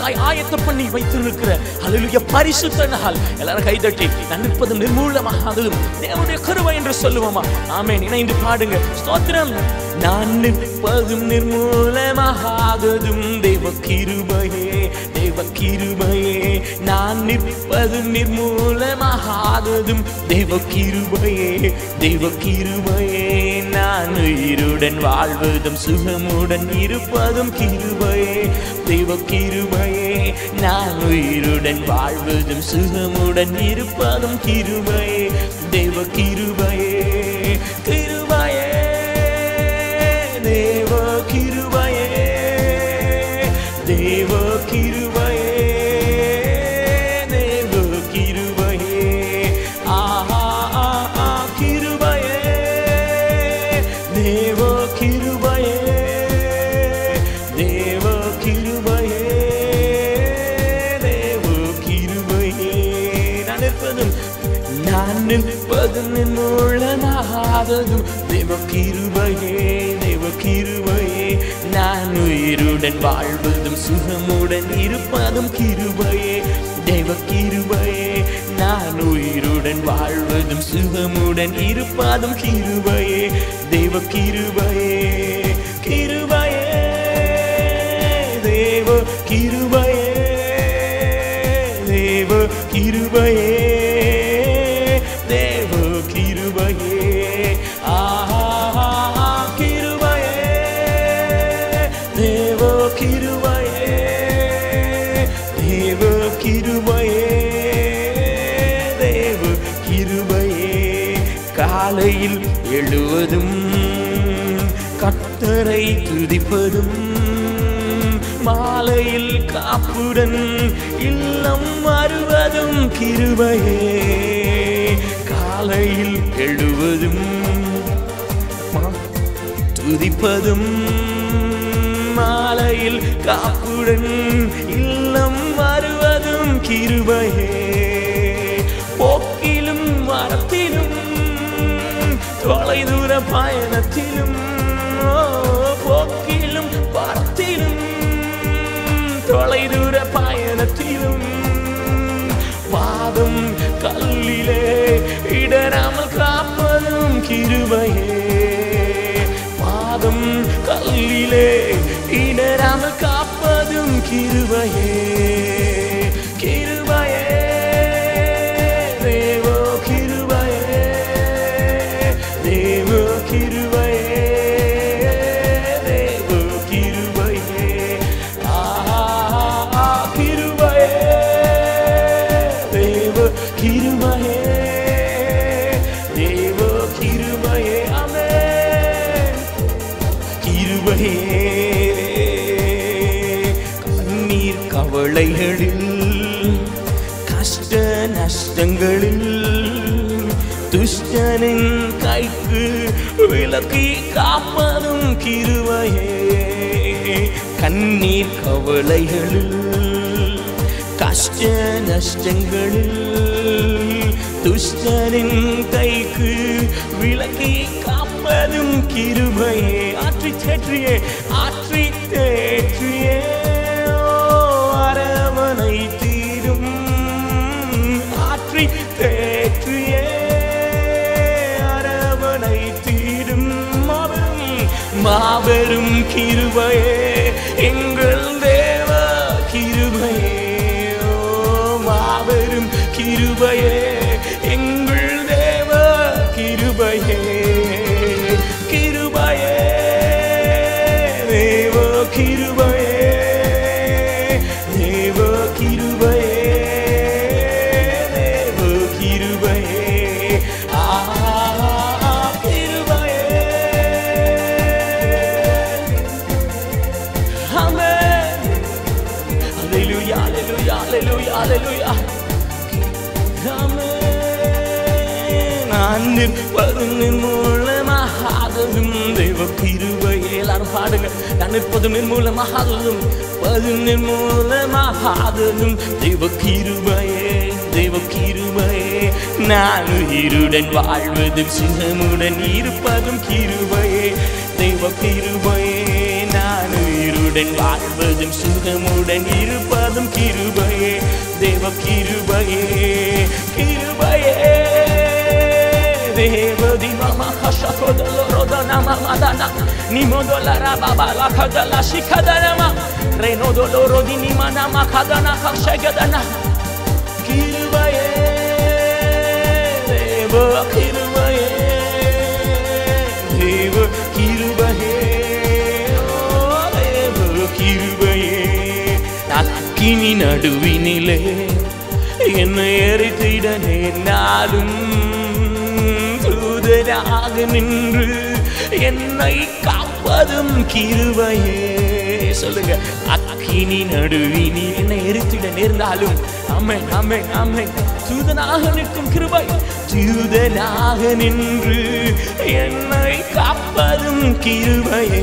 நமக்காய் ஆயத்தம் பண்ணி வைத்திருக்கிற ஹalleluya பரிசுத்த நாள் எல்லாரும் கைதட்டி நான் நிற்பதும் நிர்மூலமாகாததும் தேவனுடைய கருவை என்று சொல்லுவோமா ஆமென் இணைந்து பாடுங்க ஸ்தோத்திரம் நான் நிற்பதும் நிர்மூலமாகாததும் தேவ கிருபையே தேவ கிருபையே நான் நிற்பதும் நிர்மூலமாகாததும் தேவ கிருபையே தேவ கிருபையே நான் உயிருடன் வாழ்வதும் சுகமுடன் இருப்பதும் கிருபையே தேவ கிருபையே நான் உயிருடன் வாழ்வதும் சுகமுடன் இருப்பதும் கிருபையே தேவ கிருபையே கிருபையே தேவ கிருபையே தேவ கிருபையே தேவ கிருபையே ஆஹா ஆஹா கிருபையே தேவ கிருபையே தேவ கிருபையே தேவ கிருபையே நான் இருப்பதும் நான் நிற்பதும் நின் மூலமாகாததும் தேவ கிருபையே தேவ கிருபையே நான் உயிருடன் வாழ்வதும் சுகமுடன் இருப்பதும் கிருபையே தேவ கிருபையே நான் உயிருடன் வாழ்வதும் சுகமுடன் இருப்பதும் கிருபையே தேவ கிருபையே கிருபையே தேவ கிருபையே தேவ கிருபையே தேவ கிருபையே ஆஹா கிருபையே தேவ கிருபையே தேவ கிருபையே தேவ கிருபையே காலையில் எழுவதும் கத்தரை துதிப்பதும் மாலையில் காப்புடன் இல்லம் வருவதும் கிருபையே காலையில் எழுவதும் மா- துதிப்பதும் மாலையில் காப்புடன் இல்லம் வருவதும் கிருபையே போக்கிலும் மரத்திலும் தொலைதூர பயணத்திலும் ஓ, போக்கிலும் வரத்திலும் தொலைதூர பயணத்திலும் பாதம் கல்லிலே இடராமல் காப்பதும் கிருபையே பாதம் கல்லிலே இடராமல் காப்பதும் கிருபையே கிருபையே தேவோ கிருபையே தேவோ கிருபையே தேவோ கிருபையே ஆஹா கிருபையே தேவ கிருபையே தேவ கிருபையே ஆமென் கிருபையே கண்ணீர் கவலைகளில் கஷ்ட நஷ்டங்களில் துஷ்டனின் கைக்கு விலக்கி காப்பதும் கிருபையே கண்ணீர் கவலைகளில் கஷ்ட நஷ்டங்களில் துஷ்டனின் கைக்கு விலக்கி காப்பதும் கிருபையே ஆற்றி தேற்றியே ஆற்றி தேற்றியே ஓ, அரவணை தீரும் ஆற்றி தேற்றியே அரவணை தீரும் மாபெரும் மாபெரும் கிருபையே எங்கள் தேவ கிருபையே ஓ மாபெரும் கிருபையே எங்கள் தேவ கிருபையே கிருபையே தேவ கிருபையே தேவ கிருபையே தேவ கிருபையே ஆ கிருபையே ஆமென் ஹalleluya ஹalleluya ஹalleluya ஹalleluya நான் நிற்பதும் மூலமாகாததும் தெய்வ கிருபையே எல்லாரும் பாடுங்க நான் நிற்பதும் மூலமாகாததும் பதுனின் மூலமாகாததும் தெய்வ கிருபையே தெய்வ கிருபையே நான் உயிருடன் வாழ்வதும் சுகமுடன் இருப்பதும் கிருபையே தெய்வ கிருபையே நான் உயிருடன் வாழ்வதும் சுகமுடன் இருப்பதும் rodolo rodona mamadana nimodolo rababa lakadala shikadanama renodolo rodini mana makadana kashagadana கிருபையே தேவ கிருபையே தேவ கிருபையே ஓ தேவ கிருபையே அக்கினி நடுவினிலே என்னை எரித்திட நேர்ந்தாலும் தூதராக நின்று என்னை காப்பதும் கிருபையே சொல்லுங்க அக்கினி நடுவினி என்னை எரித்திட நேர்ந்தாலும் அம்மை அம்மை அம்மை தூதனாக நிற்கும் கிருபை தூதனாக நின்று என்னை காப்பதும் கிருபையே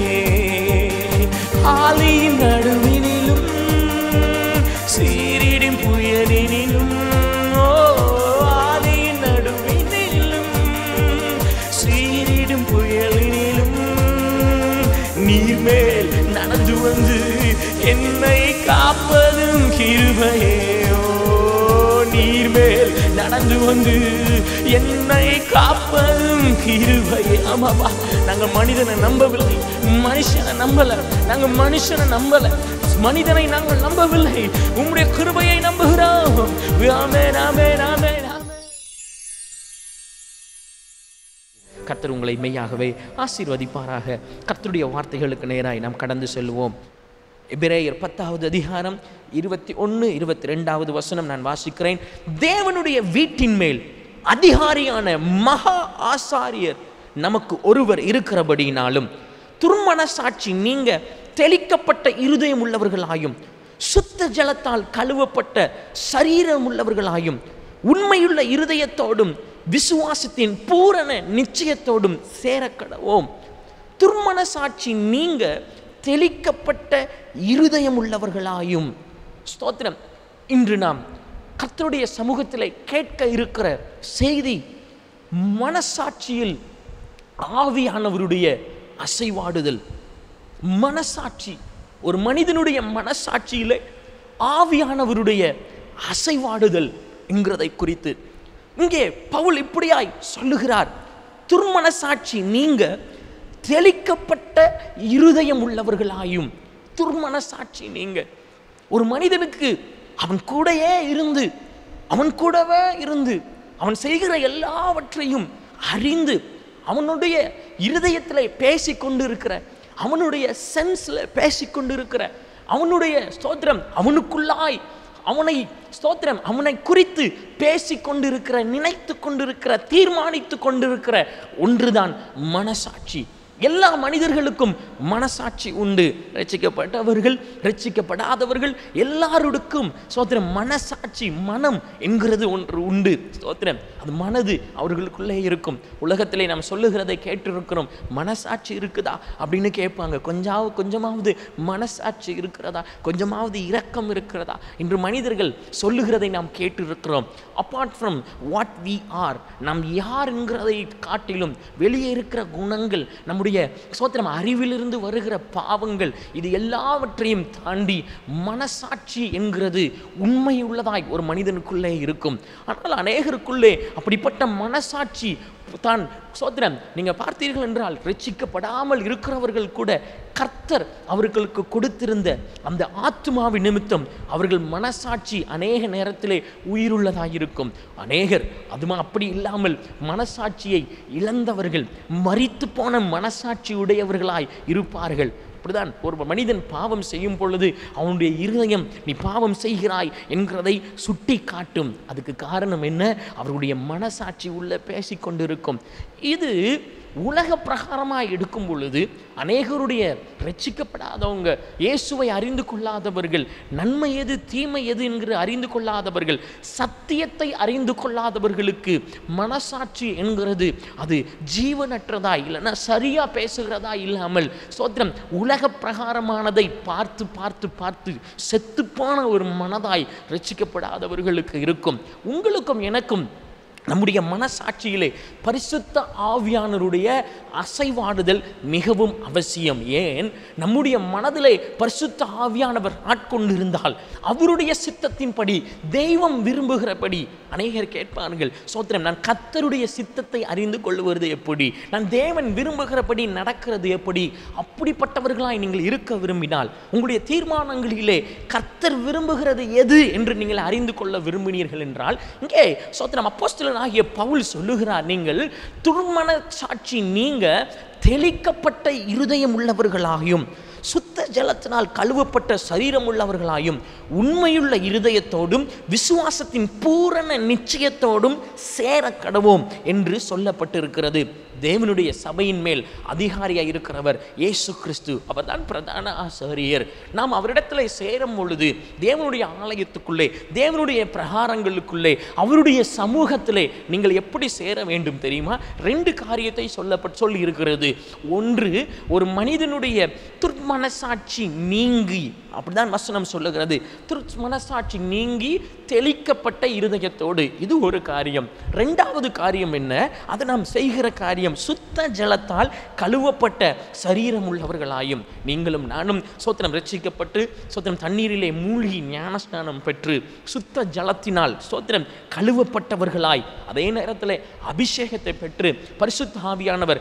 ஆலியின் நடுவினிலும் சீரிடும் புயலினிலும் ஓ ஆலியின் நடுவினிலும் சீரிடும் புயலினிலும் நீர்மேல் நடந்து வந்து என்னை காப்பதும் கிருபையே ஓ நீர்மேல் நடந்து வந்து என்னை காப்பதும் கிருபையே ஆமாப்பா நாங்க மனிதனை நம்பவில்லை மனுஷனை நம்பல நாங்க மனுஷனை நம்பல மனிதனை நாங்கள் நம்பவில்லை உம்முடைய கிருபையை நம்புகிறோம் ஆமென் ஆமென் ஆமென் ஆமென் கர்த்தர் உங்களை மெய்யாகவே ஆசீர்வதிப்பாராக கர்த்தருடைய வார்த்தைகளுக்கு நேராய் நாம் கடந்து செல்வோம் எபிரேயர் பத்தாவது அதிகாரம் இருபத்தி ஒன்று இருபத்தி ரெண்டாவது வசனம் நான் வாசிக்கிறேன் தேவனுடைய வீட்டின் மேல் அதிகாரியான மகா ஆசாரியர் நமக்கு ஒருவர் இருக்கிறபடினாலும் துர்மனசாட்சி நீங்க தெளிக்கப்பட்ட இருதயம் உள்ளவர்களாயும் சுத்த ஜலத்தால் கழுவப்பட்ட சரீரம் உள்ளவர்களாயும் உண்மையுள்ள இருதயத்தோடும் விசுவாசத்தின் பூரண நிச்சயத்தோடும் சேரக்கடவோம் துர்மனசாட்சி நீங்க தெளிக்கப்பட்ட இருதயம் உள்ளவர்களாயும் ஸ்தோத்திரம் இன்று நாம் கர்த்தருடைய சமூகத்திலே கேட்க இருக்கிற செய்தி மனசாட்சியில் ஆவியானவருடைய அசைவாடுதல் மனசாட்சி ஒரு மனிதனுடைய மனசாட்சியிலே ஆவியானவருடைய அசைவாடுதல் என்கிறதை குறித்து இங்கே பவுல் இப்படியாய் சொல்லுகிறார் துர்மனசாட்சி நீங்க தெளிக்கப்பட்ட இருதயம் உள்ளவர்களாயும் துர்மனசாட்சி நீங்க ஒரு மனிதனுக்கு அவன் கூடயே இருந்து அவன் கூடவே இருந்து அவன் செய்கிற எல்லாவற்றையும் அறிந்து அவனுடைய இருதயத்தில் பேசிக்கொண்டு இருக்கிற அவனுடைய சென்ஸ்ல பேசிக்கொண்டு இருக்கிற அவனுடைய ஸ்தோத்திரம் அவனுக்குள்ளாய் அவனை ஸ்தோத்திரம் அவனை குறித்து பேசி கொண்டிருக்கிற நினைத்து கொண்டிருக்கிற தீர்மானித்து கொண்டிருக்கிற ஒன்றுதான் மனசாட்சி எல்லா மனிதர்களுக்கும் மனசாட்சி உண்டு ரட்சிக்கப்பட்டவர்கள் ரட்சிக்கப்படாதவர்கள் எல்லாருக்கும் ஸ்தோத்திரம் மனசாட்சி மனம் என்கிறது ஒன்று உண்டு ஸ்தோத்திரம் அது மனது அவர்களுக்குள்ளே இருக்கும் உலகத்திலே நாம் சொல்லுகிறதை கேட்டிருக்கிறோம் மனசாட்சி இருக்குதா அப்படின்னு கேட்பாங்க கொஞ்சாவது கொஞ்சமாவது மனசாட்சி இருக்கிறதா கொஞ்சமாவது இரக்கம் இருக்கிறதா இன்று மனிதர்கள் சொல்லுகிறதை நாம் கேட்டிருக்கிறோம் apart from what we are நாம் யார் என்கிறதை காட்டிலும் வெளியே இருக்கிற குணங்கள் நம்முடைய சோத்திரம் அறிவிலிருந்து வருகிற பாவங்கள் இது எல்லாவற்றையும் தாண்டி மனசாட்சி என்கிறது உண்மையுள்ளதாய் ஒரு மனிதனுக்குள்ளே இருக்கும் ஆனால் அநேகருக்குள்ளே அப்படிப்பட்ட மனசாட்சி தான் சோத்திரம் நீங்க பார்த்தீர்கள் என்றால் ரட்சிக்கப்படாமல் இருக்கிறவர்கள் கூட கர்த்தர் அவர்களுக்கு கொடுத்திருந்த அந்த ஆத்மாவின் நிமித்தம் அவர்கள் மனசாட்சி அநேக நேரத்திலே உயிருள்ளதாயிருக்கும் அநேகர் அதுமா அப்படி இல்லாமல் மனசாட்சியை இழந்தவர்கள் மரித்து போன மனசாட்சி உடையவர்களாய் இருப்பார்கள் அப்படிதான் ஒரு மனிதன் பாவம் செய்யும் பொழுது அவனுடைய இருதயம் நீ பாவம் செய்கிறாய் என்கிறதை சுட்டி காட்டும் அதுக்கு காரணம் என்ன அவருடைய மனசாட்சி உள்ள பேசிக்கொண்டிருக்கும் இது உலக பிரகாரமாக எடுக்கும் பொழுது அநேகருடைய ரட்சிக்கப்படாதவங்க இயேசுவை அறிந்து கொள்ளாதவர்கள் நன்மை எது தீமை எது என்கிற அறிந்து கொள்ளாதவர்கள் சத்தியத்தை அறிந்து கொள்ளாதவர்களுக்கு மனசாட்சி என்கிறது அது ஜீவனற்றதா இல்லைன்னா சரியா பேசுகிறதா இல்லாமல் சோத்திரம் உலக பிரகாரமானதை பார்த்து பார்த்து பார்த்து செத்துப்போன ஒரு மனதாய் ரட்சிக்கப்படாதவர்களுக்கு இருக்கும் உங்களுக்கும் எனக்கும் நம்முடைய மனசாட்சியிலே பரிசுத்த ஆவியானருடைய அசைவாடுதல் மிகவும் அவசியம் ஏன் நம்முடைய மனதிலே பரிசுத்த ஆவியானவர் ஆட்கொண்டிருந்தால் அவருடைய சித்தத்தின்படி தெய்வம் விரும்புகிறபடி அநேகர் கேட்பார்கள் சோத்திரம் நான் கத்தருடைய சித்தத்தை அறிந்து கொள்வது எப்படி நான் தேவன் விரும்புகிறபடி நடக்கிறது எப்படி அப்படிப்பட்டவர்களாய் நீங்கள் இருக்க விரும்பினால் உங்களுடைய தீர்மானங்களிலே கர்த்தர் விரும்புகிறது எது என்று நீங்கள் அறிந்து கொள்ள விரும்பினீர்கள் என்றால் இங்கே சோத்திரம் அப்போஸ்தலனாகிய பவுல் சொல்லுகிறார் நீங்கள் துர்மன சாட்சி நீங்க தெளிக்கப்பட்ட இருதயம் உள்ளவர்களாயும் சுத்த ஜலத்தினால் கழுவப்பட்ட சரீரம் உள்ளவர்களாயும் உண்மையுள்ள இருதயத்தோடும் விசுவாசத்தின் பூரண நிச்சயத்தோடும் சேர கடவோம் என்று சொல்லப்பட்டிருக்கிறது தேவனுடைய சபையின் மேல் அதிகாரியாக இருக்கிறவர் இயேசு கிறிஸ்து அவர்தான் பிரதான ஆசாரியர் நாம் அவரிடத்தில் சேரும் பொழுது தேவனுடைய ஆலயத்துக்குள்ளே தேவனுடைய பிரகாரங்களுக்குள்ளே அவருடைய சமூகத்திலே நீங்கள் எப்படி சேர வேண்டும் தெரியுமா ரெண்டு காரியத்தை சொல்லப்பட்டு சொல்லி இருக்கிறது ஒன்று ஒரு மனிதனுடைய துர்மனசாட்சி நீங்கி அப்படிதான் வசனம் சொல்லுகிறது துர்மனசாட்சி நீங்கி தெளிக்கப்பட்ட இருதயத்தோடு இது ஒரு காரியம் ரெண்டாவது காரியம் என்ன அது நாம் செய்கிற காரியம் சுத்த ஜலத்தால் கழுவப்பட்ட சரீரம் உள்ளவர்களாயும் நீங்களும் நானும் சோத்திரம் ரட்சிக்கப்பட்டு சோத்திரம் தண்ணீரிலே மூழ்கி ஞானஸ்நானம் பெற்று சுத்த ஜலத்தினால் சோத்திரம் கழுவப்பட்டவர்களாய் அதே நேரத்தில் அபிஷேகத்தை பெற்று பரிசுத்த ஆவியானவர்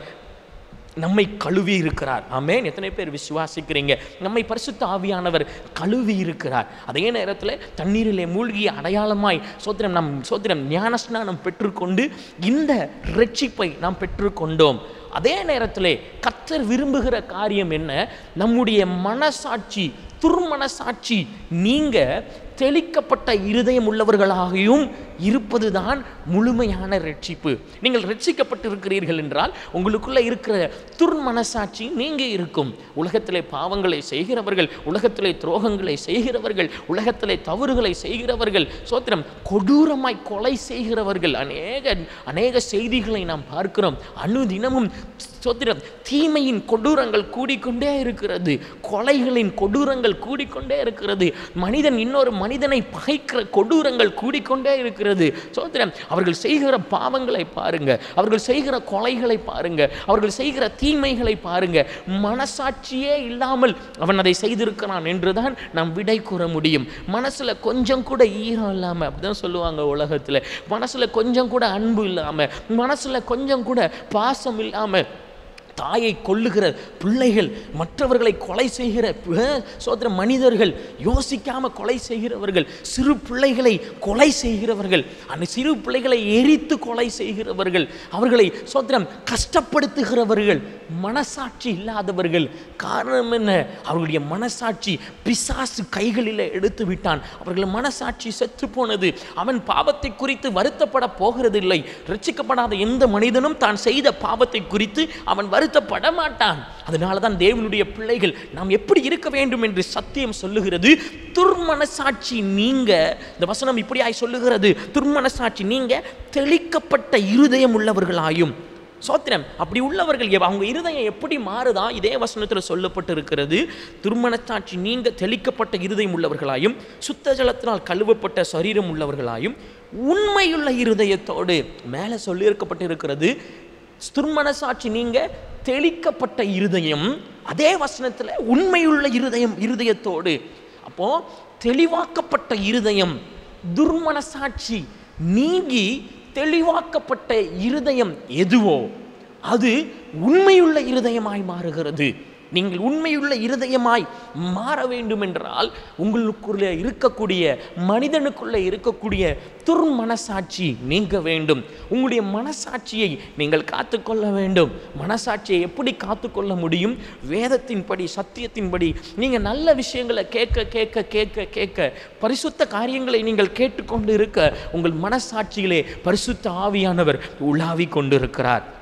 நம்மை கழுவி இருக்கிறார் ஆமென் எத்தனை பேர் விசுவாசிக்கிறீங்க நம்மை பரிசுத்த ஆவியானவர் கழுவி இருக்கிறார் அதே நேரத்தில் தண்ணீரிலே மூழ்கி அடையாளமாய் சோத்திரம் நம் சோத்திரம் ஞானஸ்நானம் பெற்றுக்கொண்டு இந்த ரட்சிப்பை நாம் பெற்றுக்கொண்டோம் அதே நேரத்தில் கர்த்தர் விரும்புகிற காரியம் என்ன நம்முடைய மனசாட்சி துர்மனசாட்சி நீங்க தெளிக்கப்பட்ட இருதயம் உள்ளவர்களாகவும் இருப்பதுதான் முழுமையான ரட்சிப்பு நீங்கள் ரட்சிக்கப்பட்டிருக்கிறீர்கள் என்றால் உங்களுக்குள்ள இருக்கிற துர்மனசாட்சி நீங்க இருக்கும் உலகத்திலே பாவங்களை செய்கிறவர்கள் உலகத்திலே துரோகங்களை செய்கிறவர்கள் உலகத்திலே தவறுகளை செய்கிறவர்கள் சோத்திரம் கொடூரமாய் கொலை செய்கிறவர்கள் அநேக அநேக செய்திகளை நாம் பார்க்கிறோம் அனுதினமும் சோத்திரம் தீமையின் கொடூரங்கள் கூடிக்கொண்டே இருக்கிறது கொலைகளின் கொடூரங்கள் கூடிக்கொண்டே இருக்கிறது மனிதன் இன்னொரு மனிதனை பகைக்கிற கொடூரங்கள் கூடிக்கொண்டே இருக்கிறது சோத்திரம் அவர்கள் செய்கிற பாவங்களை பாருங்க அவர்கள் செய்கிற கொலைகளை பாருங்க அவர்கள் செய்கிற தீமைகளை பாருங்க மனசாட்சியே இல்லாமல் அவன் அதை செய்திருக்கிறான் என்றுதான் நாம் விடை கூற முடியும் மனசுல கொஞ்சம் கூட ஈரம் இல்லாம அப்படிதான் சொல்லுவாங்க உலகத்துல மனசுல கொஞ்சம் கூட அன்பு இல்லாம மனசுல கொஞ்சம் கூட பாசம் இல்லாம தாயை கொல்லுகிற பிள்ளைகள் மற்றவர்களை கொலை செய்கிற அஹ், சோதர மனிதர்கள் யோசிக்காம கொலை செய்கிறவர்கள் சிறு பிள்ளைகளை கொலை செய்கிறவர்கள் அந்த சிறு பிள்ளைகளை எரித்து கொலை செய்கிறவர்கள் அவர்களை சோத்திரம் கஷ்டப்படுத்துகிறவர்கள் மனசாட்சி இல்லாதவர்கள் காரணம் என்ன அவர்களுடைய மனசாட்சி பிசாசு கைகளில் எடுத்து விட்டான் அவர்கள் மனசாட்சி செத்து போனது அவன் பாவத்தை குறித்து வருத்தப்பட போகிறதில்லை ரட்சிக்கப்படாத எந்த மனிதனும் தான் செய்த பாவத்தை குறித்து அவன் வருத்தப்பட மாட்டான் அதனால தான் தேவனுடைய பிள்ளைகள் நாம் எப்படி இருக்க வேண்டும் என்று சத்தியம் சொல்லுகிறது துர்மனசாட்சி நீங்க இந்த வசனம் இப்படியாய் சொல்லுகிறது துர்மனசாட்சி நீங்க தெளிக்கப்பட்ட இருதயம் உள்ளவர்களாயும் சோத்திரம் அப்படி உள்ளவர்கள் எவ்- அவங்க இருதயம் எப்படி மாறுதா இதே வசனத்தில் சொல்லப்பட்டு இருக்கிறது திருமணச்சாட்சி நீங்க தெளிக்கப்பட்ட இருதயம் உள்ளவர்களாயும் சுத்த ஜலத்தினால் கழுவப்பட்ட சரீரம் உள்ளவர்களாயும் உண்மையுள்ள இருதயத்தோடு மேலே சொல்லியிருக்கப்பட்டு இருக்கிறது துர்மனசாட்சி நீங்க தெளிக்கப்பட்ட இருதயம் அதே வசனத்தில் உண்மையுள்ள இருதயம் இருதயத்தோடு அப்போ தெளிவாக்கப்பட்ட இருதயம் துர்மனசாட்சி நீங்கி தெளிவாக்கப்பட்ட இருதயம் எதுவோ அது உண்மையுள்ள இருதயமாய் மாறுகிறது நீங்கள் உண்மையுள்ள இருதயமாய் மாற வேண்டும் என்றால் உங்களுக்குள்ளே இருக்கக்கூடிய மனிதனுக்குள்ளே இருக்கக்கூடிய துர்மனசாட்சி நீங்க வேண்டும் உங்களுடைய மனசாட்சியை நீங்கள் காத்துக்கொள்ள வேண்டும் மனசாட்சியை எப்படி காத்துக்கொள்ள முடியும் வேதத்தின்படி சத்தியத்தின்படி நீங்கள் நல்ல விஷயங்களை கேட்க கேட்க கேட்க கேட்க பரிசுத்த காரியங்களை நீங்கள் கேட்டுக்கொண்டு இருக்க உங்கள் மனசாட்சியிலே பரிசுத்த ஆவியானவர் உலாவிக் கொண்டிருக்கிறார்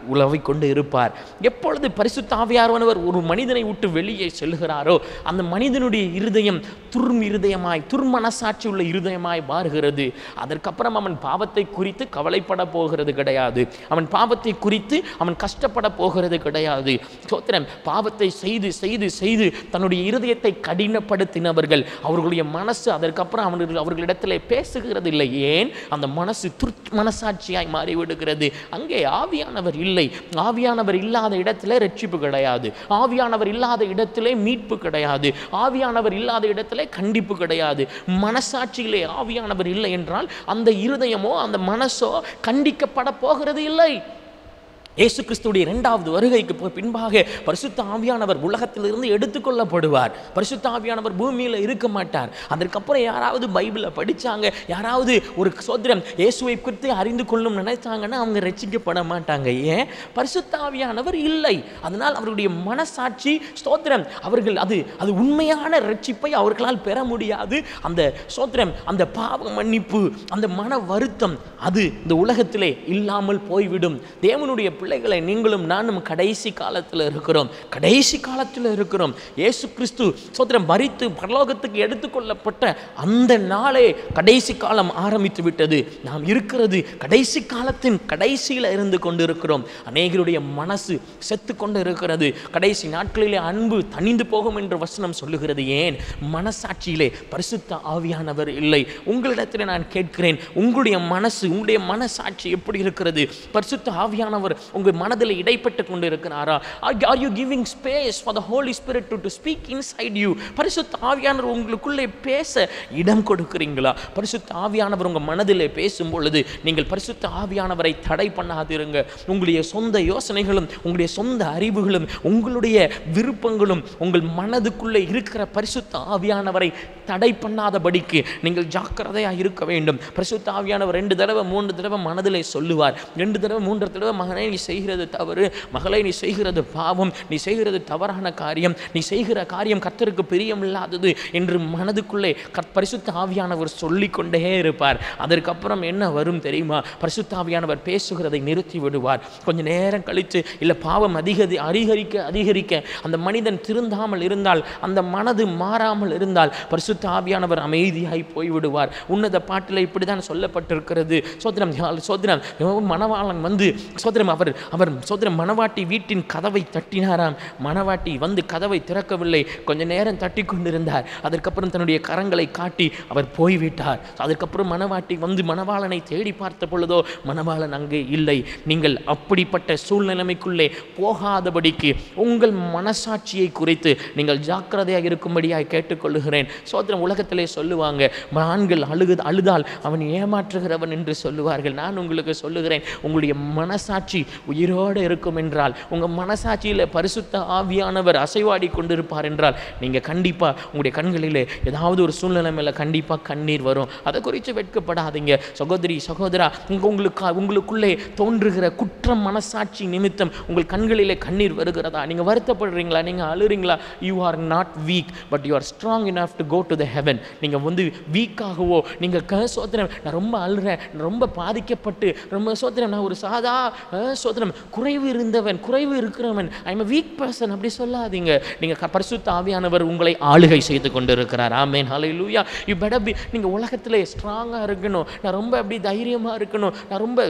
உலவிக் கொண்டு இருப்பார் எப்பொழுது பரிசுத்த ஆவியானவர் ஒரு மனிதனை விட்டு வெளியே செல்கிறாரோ அந்த மனிதனுடைய இருதயம் துர்ம் இருதயமாய் துர்மனசாட்சி உள்ள இருதயமாய் மாறுகிறது அதற்கப்புறம் அவன் பாவத்தை குறித்து கவலைப்பட போகிறது கிடையாது அவன் பாவத்தை குறித்து அவன் கஷ்டப்பட போகிறது கிடையாது சோத்திரம் பாவத்தை செய்து செய்து செய்து தன்னுடைய இருதயத்தை கடினப்படுத்தினவர்கள் அவர்களுடைய மனசு அதற்கப்புறம் அவர்கள் அவர்களிடத்தில் பேசுகிறது இல்லை ஏன் அந்த மனசு துர் மனசாட்சியாய் மாறிவிடுகிறது அங்கே ஆவியானவர் இல்லை ஆவியானவர் இல்லாத இடத்துல ரட்சிப்பு கிடையாது ஆவியானவர் இல்லாத இடத்திலே மீட்பு கிடையாது ஆவியானவர் இல்லாத இடத்திலே கண்டிப்பு கிடையாது மனசாட்சியிலே ஆவியானவர் இல்லை என்றால் அந்த இருதயமோ அந்த மனசோ கண்டிக்கப்பட போகிறது இல்லை இயேசு கிறிஸ்துடைய இரண்டாவது வருகைக்கு பி- பின்பாக பரிசுத்த ஆவியானவர் உலகத்திலிருந்து எடுத்துக்கொள்ளப்படுவார் பரிசுத்த ஆவியானவர் பூமியில் இருக்க மாட்டார் அதற்கப்புறம் யாராவது பைபிளை படிச்சாங்க யாராவது ஒரு சோதரம் இயேசுவை குறித்து அறிந்து கொள்ளும் நினைச்சாங்கன்னா அவங்க ரட்சிக்கப்பட மாட்டாங்க ஏன் பரிசுத்த ஆவியானவர் இல்லை அதனால் அவருடைய மனசாட்சி ஸ்தோத்திரம் அவர்கள் அது அது உண்மையான ரட்சிப்பை அவர்களால் பெற முடியாது அந்த ஸ்தோத்திரம் அந்த பாவ மன்னிப்பு அந்த மன வருத்தம் அது இந்த உலகத்திலே இல்லாமல் போய்விடும் தேவனுடைய பிள்ளைகளை நீங்களும் நானும் கடைசி காலத்தில் இருக்கிறோம் கடைசி காலத்தில் இருக்கிறோம் இயேசு கிறிஸ்து சோத்திரம் மரித்து பரலோகத்துக்கு எடுத்துக்கொள்ளப்பட்ட அந்த நாளே கடைசி காலம் ஆரம்பித்து விட்டது நாம் இருக்கிறது கடைசி காலத்தின் கடைசியில் இருந்து கொண்டிருக்கிறோம் அநேகருடைய மனசு செத்து கொண்டு இருக்கிறது கடைசி நாட்களிலே அன்பு தணிந்து போகும் என்று வசனம் சொல்லுகிறது ஏன் மனசாட்சியிலே பரிசுத்த ஆவியானவர் இல்லை உங்களிடத்தில் நான் கேட்கிறேன் உங்களுடைய மனசு உங்களுடைய மனசாட்சி எப்படி இருக்கிறது பரிசுத்த ஆவியானவர் உங்கள் மனதில் இடைப்பட்டு கொண்டு இருக்கிறாரா are you giving space for the Holy Spirit to to speak inside you பரிசுத்த ஆவியானவர் உங்களுக்குள்ளே பேச இடம் கொடுக்குறீங்களா பரிசுத்த ஆவியானவர் உங்கள் மனதிலே பேசும் பொழுது நீங்கள் பரிசுத்த ஆவியானவரை தடை பண்ணாதிருங்க உங்களுடைய சொந்த யோசனைகளும் உங்களுடைய சொந்த அறிவுகளும் உங்களுடைய விருப்பங்களும் உங்கள் மனதுக்குள்ளே இருக்கிற பரிசுத்த ஆவியானவரை தடை பண்ணாதபடிக்கு நீங்கள் ஜாக்கிரதையாக இருக்க வேண்டும் பரிசுத்த ஆவியானவர் ரெண்டு தடவை மூன்று தடவை மனதிலே சொல்லுவார் ரெண்டு தடவை மூன்று தடவை மகனே நீ செய்கிறது தவறு மகளே நீ செய்கிறது பாவம் நீ செய்கிறது தவறான காரியம் நீ செய்கிற காரியம் கர்த்தருக்கு பிரியம் இல்லாதது என்று மனதுக்குள்ளே கத் பரிசுத்த ஆவியானவர் சொல்லிக்கொண்டே இருப்பார் அதற்கப்புறம் என்ன வரும் தெரியுமா பரிசுத்த ஆவியானவர் பேசுகிறதை நிறுத்தி விடுவார் கொஞ்ச நேரம் கழித்து இல்லை பாவம் அதிகதி அதிகரிக்க அதிகரிக்க அந்த மனிதன் திருந்தாமல் இருந்தால் அந்த மனது மாறாமல் இருந்தால் பரிசுத்த ஆவியானவர் அமைதியாய் போய்விடுவார் உன்னத பாட்டில் இப்படி தான் சொல்லப்பட்டிருக்கிறது சோதனம் சோதனம் மணவாளன் வந்து சோதரம் அவர் அவர் சோதரம் மணவாட்டி வீட்டின் கதவை தட்டினாராம் மணவாட்டி வந்து கதவை திறக்கவில்லை கொஞ்ச நேரம் தட்டி கொண்டிருந்தார் அதற்கப்புறம் தன்னுடைய கரங்களை காட்டி அவர் போய்விட்டார் அதற்கப்புறம் மணவாட்டி வந்து மணவாளனை தேடி பார்த்த பொழுதோ மணவாளன் அங்கே இல்லை நீங்கள் அப்படிப்பட்ட சூழ்நிலைமைக்குள்ளே போகாதபடிக்கு உங்கள் மனசாட்சியை குறித்து நீங்கள் ஜாக்கிரதையாக இருக்கும்படியாய் கேட்டுக்கொள்ளுகிறேன் சோதரம் உலகத்திலே சொல்லுவாங்க ஆண்கள் அழுகு அழுதால் அவன் ஏமாற்றுகிறவன் என்று சொல்லுவார்கள் நான் உங்களுக்கு சொல்லுகிறேன் உங்களுடைய மனசாட்சி உயிரோடு இருக்கும் என்றால் உங்கள் மனசாட்சியில் பரிசுத்த ஆவியானவர் அசைவாடி கொண்டிருப்பார் என்றால் நீங்கள் கண்டிப்பாக உங்களுடைய கண்களிலே ஏதாவது ஒரு சூழ்நிலை மேலே கண்டிப்பாக கண்ணீர் வரும் அதை குறித்து வெட்கப்படாதீங்க சகோதரி சகோதரா உங்க உங்களுக்கு உங்களுக்குள்ளே தோன்றுகிற குற்றம் மனசாட்சி நிமித்தம் உங்கள் கண்களிலே கண்ணீர் வருகிறதா நீங்கள் வருத்தப்படுறீங்களா நீங்கள் அழுறீங்களா you are not weak but you are strong enough to go to the heaven நீங்கள் வந்து வீக்காகவோ நீங்கள் க சோத்திரம் நான் ரொம்ப அழுறேன் நான் ரொம்ப பாதிக்கப்பட்டு ரொம்ப சோத்திரம் நான் ஒரு சாதா அஹ், சோத்திரம் குறைவு இருந்தவன் குறைவு இருக்கிறவன் ஐ எம் வீக் பர்சன் அப்படி சொல்லாதீங்க நீங்கள் பரிசுத்த ஆவியானவர் உங்களை ஆளுகை செய்து கொண்டிருக்கிறார் ஆமேன் ஹalleluya யூ பெட்டர் பி நீங்கள் உலகத்தில் ஸ்ட்ராங்காக இருக்கணும் நான் ரொம்ப அப்படி தைரியமாக இருக்கணும் நான் ரொம்ப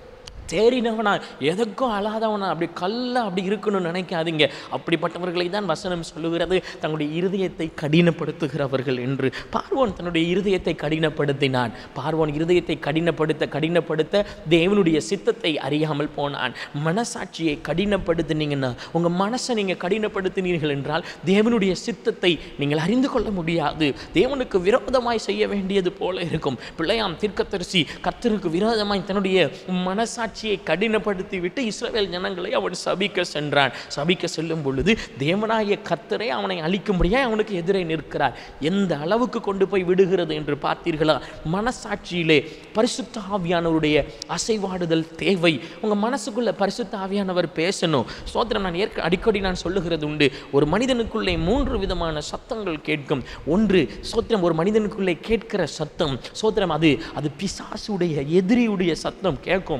தேறினவனா எதற்கும் அழாதவனா அப்படி கல்ல அப்படி இருக்கணும்னு நினைக்காதீங்க அப்படிப்பட்டவர்களை தான் வசனம் சொல்லுகிறது தங்களுடைய இருதயத்தை கடினப்படுத்துகிறவர்கள் என்று பார்வோன் தன்னுடைய இருதயத்தை கடினப்படுத்தினான் பார்வோன் இருதயத்தை கடினப்படுத்த கடினப்படுத்த தேவனுடைய சித்தத்தை அறியாமல் போனான் மனசாட்சியை கடினப்படுத்தினீங்கன்னா உங்கள் மனசை நீங்கள் கடினப்படுத்தினீர்கள் என்றால் தேவனுடைய சித்தத்தை நீங்கள் அறிந்து கொள்ள முடியாது தேவனுக்கு விரோதமாய் செய்ய வேண்டியது போல இருக்கும் பிள்ளையாம் தீர்க்கதரிசி கர்த்தருக்கு விரோதமாய் தன்னுடைய மனசாட்சியை கடினப்படுத்தி விட்டு இஸ்ரவேல் ஜனங்களை அவன் சபிக்க சென்றான் சபிக்க செல்லும் பொழுது தேவனாகிய கர்த்தரை அவனை அழிக்கும்படியாக அவனுக்கு எதிரே நிற்கிறார் எந்த அளவுக்கு கொண்டு போய் விடுகிறது என்று பார்த்தீர்களா மனசாட்சியிலே பரிசுத்த ஆவியானவருடைய அசைவாடுதல் தேவை உங்கள் மனசுக்குள்ள பரிசுத்த ஆவியானவர் பேசணும் சோத்திரம் நான் ஏற்க அடிக்கடி நான் சொல்லுகிறது உண்டு ஒரு மனிதனுக்குள்ளே மூன்று விதமான சத்தங்கள் கேட்கும் ஒன்று சோத்திரம் ஒரு மனிதனுக்குள்ளே கேட்கிற சத்தம் சோத்திரம் அது அது பிசாசுடைய எதிரியுடைய சத்தம் கேட்கும் மனசுக்குள்ள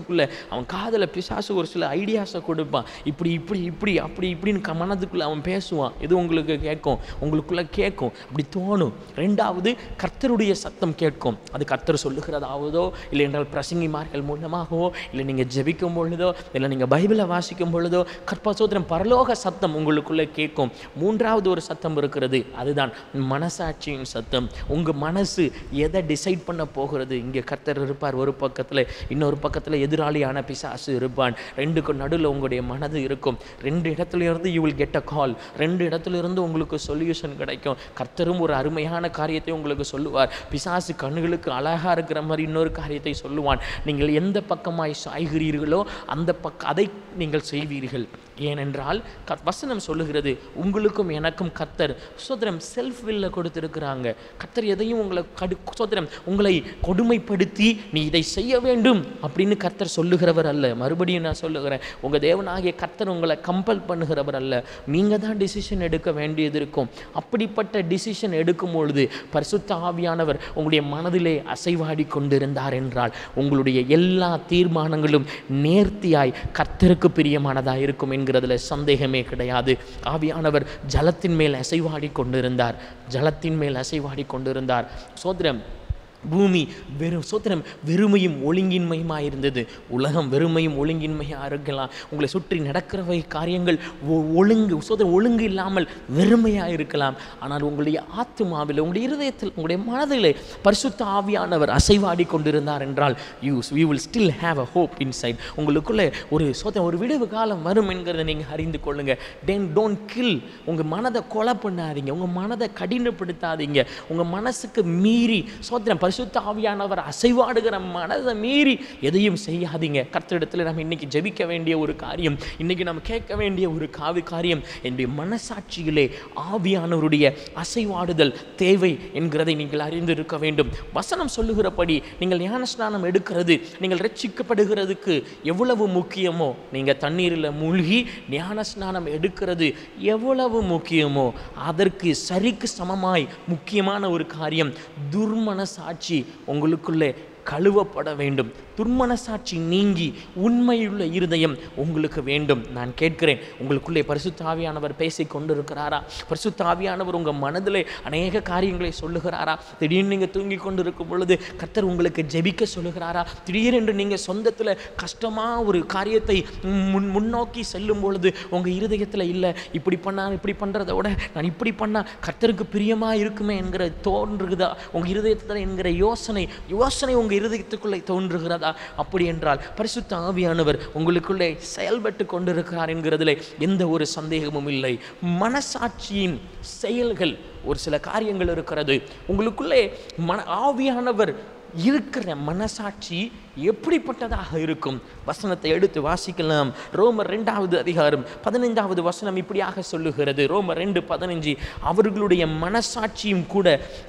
மனதுக்குள்ளே அவன் காதில் பிசாசு ஒரு சில ஐடியாஸை கொடுப்பான் இப்படி இப்படி இப்படி அப்படி இப்படின்னு க- மனதுக்குள்ளே அவன் பேசுவான் இது உங்களுக்கு கேட்கும் உங்களுக்குள்ளே கேட்கும் அப்படி தோணும் ரெண்டாவது கர்த்தருடைய சத்தம் கேட்கும் அது கர்த்தர் சொல்லுகிறதாவதோ இல்லை என்றால் பிரசங்கிமார்கள் மூலமாகவோ இல்லை நீங்கள் ஜெபிக்கும் பொழுதோ இல்லை நீங்கள் பைபிளை வாசிக்கும் பொழுதோ கற்பசோத்திரம் பரலோக சத்தம் உங்களுக்குள்ளே கேட்கும் மூன்றாவது ஒரு சத்தம் இருக்கிறது அதுதான் மனசாட்சியின் சத்தம் உங்கள் மனசு எதை டிசைட் பண்ண போகிறது இங்கே கர்த்தர் இருப்பார் ஒரு பக்கத்தில் இன்னொரு பக்கத்தில் எதிராளியான பிசாசு இருப்பான் ரெண்டுக்கு நடுவில் உங்களுடைய மனது இருக்கும் ரெண்டு இடத்துல இருந்து you will get a call ரெண்டு இடத்துல இருந்து உங்களுக்கு சொல்யூஷன் கிடைக்கும் கர்த்தரும் ஒரு அருமையான காரியத்தை உங்களுக்கு சொல்லுவார் பிசாசு கண்களுக்கு அழகாக இருக்கிற மாதிரி இன்னொரு காரியத்தை சொல்லுவான் நீங்கள் எந்த பக்கமாய் சாய்கிறீர்களோ அந்த பக்க அதை நீங்கள் செய்வீர்கள் ஏனென்றால் க வசனம் சொல்லுகிறது உங்களுக்கும் எனக்கும் கர்த்தர் சோதரம் செல்ஃப் வில்ல கொடுத்திருக்கிறாங்க கர்த்தர் எதையும் உங்களை கடு சோதரம் உங்களை கொடுமைப்படுத்தி நீ இதை செய்ய வேண்டும் அப்படின்னு கர்த்தர் சொல்லுகிறவர் அல்ல மறுபடியும் நான் சொல்லுகிறேன் உங்கள் தேவனாகிய கர்த்தர் உங்களை கம்பல் பண்ணுகிறவர் அல்ல நீங்கள் தான் டிசிஷன் எடுக்க வேண்டியது இருக்கும் அப்படிப்பட்ட டிசிஷன் எடுக்கும் பொழுது பரிசுத்த ஆவியானவர் உங்களுடைய மனதிலே அசைவாடி கொண்டிருந்தார் என்றால் உங்களுடைய எல்லா தீர்மானங்களும் நேர்த்தியாய் கர்த்தருக்கு பிரியமானதாக இருக்கும் என்கிறதுல சந்தேகமே கிடையாது ஆவியானவர் ஜலத்தின் மேல் அசைவாடி கொண்டிருந்தார் ஜலத்தின் மேல் அசைவாடி கொண்டிருந்தார் சோதரம் பூமி வெறும் சோத்திரம் வெறுமையும் ஒழுங்கின்மையுமாக இருந்தது உலகம் வெறுமையும் ஒழுங்கின்மையாக இருக்கலாம் உங்களை சுற்றி நடக்கிறவை காரியங்கள் ஒ- ஒழுங்கு சோதரம் ஒழுங்கு இல்லாமல் வெறுமையாக இருக்கலாம் ஆனால் உங்களுடைய ஆத்மாவில் உங்களுடைய இருதயத்தில் உங்களுடைய மனதிலே பரிசுத்த ஆவியானவர் அசைவாடி கொண்டிருந்தார் என்றால் you you will still have a hope inside உங்களுக்குள்ளே ஒரு சோதரம் ஒரு விடுவு காலம் வரும் என்கிறத நீங்கள் அறிந்து கொள்ளுங்க டென் டோன்ட் கில் உங்கள் மனதை கொலை பண்ணாதீங்க உங்கள் மனதை கடினப்படுத்தாதீங்க உங்கள் மனசுக்கு மீறி சோதரம் பரிசுத்த ஆவியானவர் அசைவாடுகிற மனதை மீறி எதையும் செய்யாதீங்க கர்த்தரிடத்தில் நம்ம இன்னைக்கு ஜெபிக்க வேண்டிய ஒரு காரியம் இன்னைக்கு நம்ம கேட்க வேண்டிய ஒரு காவி காரியம் என்னுடைய மனசாட்சியிலே ஆவியானவருடைய அசைவாடுதல் தேவை என்கிறதை நீங்கள் அறிந்திருக்க வேண்டும் வசனம் சொல்லுகிறபடி நீங்கள் ஞானஸ்நானம் எடுக்கிறது நீங்கள் ரட்சிக்கப்படுகிறதுக்கு எவ்வளவு முக்கியமோ நீங்கள் தண்ணீரில் மூழ்கி ஞானஸ்நானம் எடுக்கிறது எவ்வளவு முக்கியமோ அதற்கு சரிக்கு சமமாய் முக்கியமான ஒரு காரியம் துர்மனசாட்சி உங்களுக்குள்ளே கழுவப்பட வேண்டும் துர்மனசாட்சி நீங்கி உண்மையுள்ள இருதயம் உங்களுக்கு வேண்டும் நான் கேட்கிறேன் உங்களுக்குள்ளே பரிசுத்த ஆவியானவர் பேசிக் கொண்டிருக்கிறாரா பரிசுத்த ஆவியானவர் உங்கள் மனதிலே அநேக காரியங்களை சொல்லுகிறாரா திடீர்னு நீங்கள் தூங்கி கொண்டு இருக்கும் பொழுது கர்த்தர் உங்களுக்கு ஜெபிக்க சொல்லுகிறாரா திடீரென்று நீங்கள் சொந்தத்தில் கஷ்டமாக ஒரு காரியத்தை முன் முன்னோக்கி செல்லும் பொழுது உங்கள் இருதயத்தில் இல்லை இப்படி பண்ணா இப்படி பண்ணுறத விட நான் இப்படி பண்ணால் கர்த்தருக்கு பிரியமாக இருக்குமே என்கிற தோன்றுகிறதா உங்கள் இருதயத்தில் என்கிற யோசனை யோசனை உங்கள் இருதயத்துக்குள்ளே தோன்றுகிறதா அப்படி என்றால் பரிசுத்த ஆவியானவர் உங்களுக்குள்ளே செயல்பட்டு கொண்டிருக்கிறார் என்கிறதிலே எந்த ஒரு சந்தேகமும் இல்லை மனசாட்சியின் செயல்கள் ஒரு சில காரியங்கள் இருக்கிறது உங்களுக்குள்ளே மன ஆவியானவர் இருக்கிற மனசாட்சி எப்படிப்பட்டதாக இருக்கும் வசனத்தை எடுத்து வாசிக்கலாம் ரோமர் ரெண்டாவது அதிகாரம் பதினைந்தாவது வசனம் இப்படியாக சொல்லுகிறது ரோமர் ரெண்டு பதினஞ்சு அவர்களுடைய மனசாட்சியும் கூட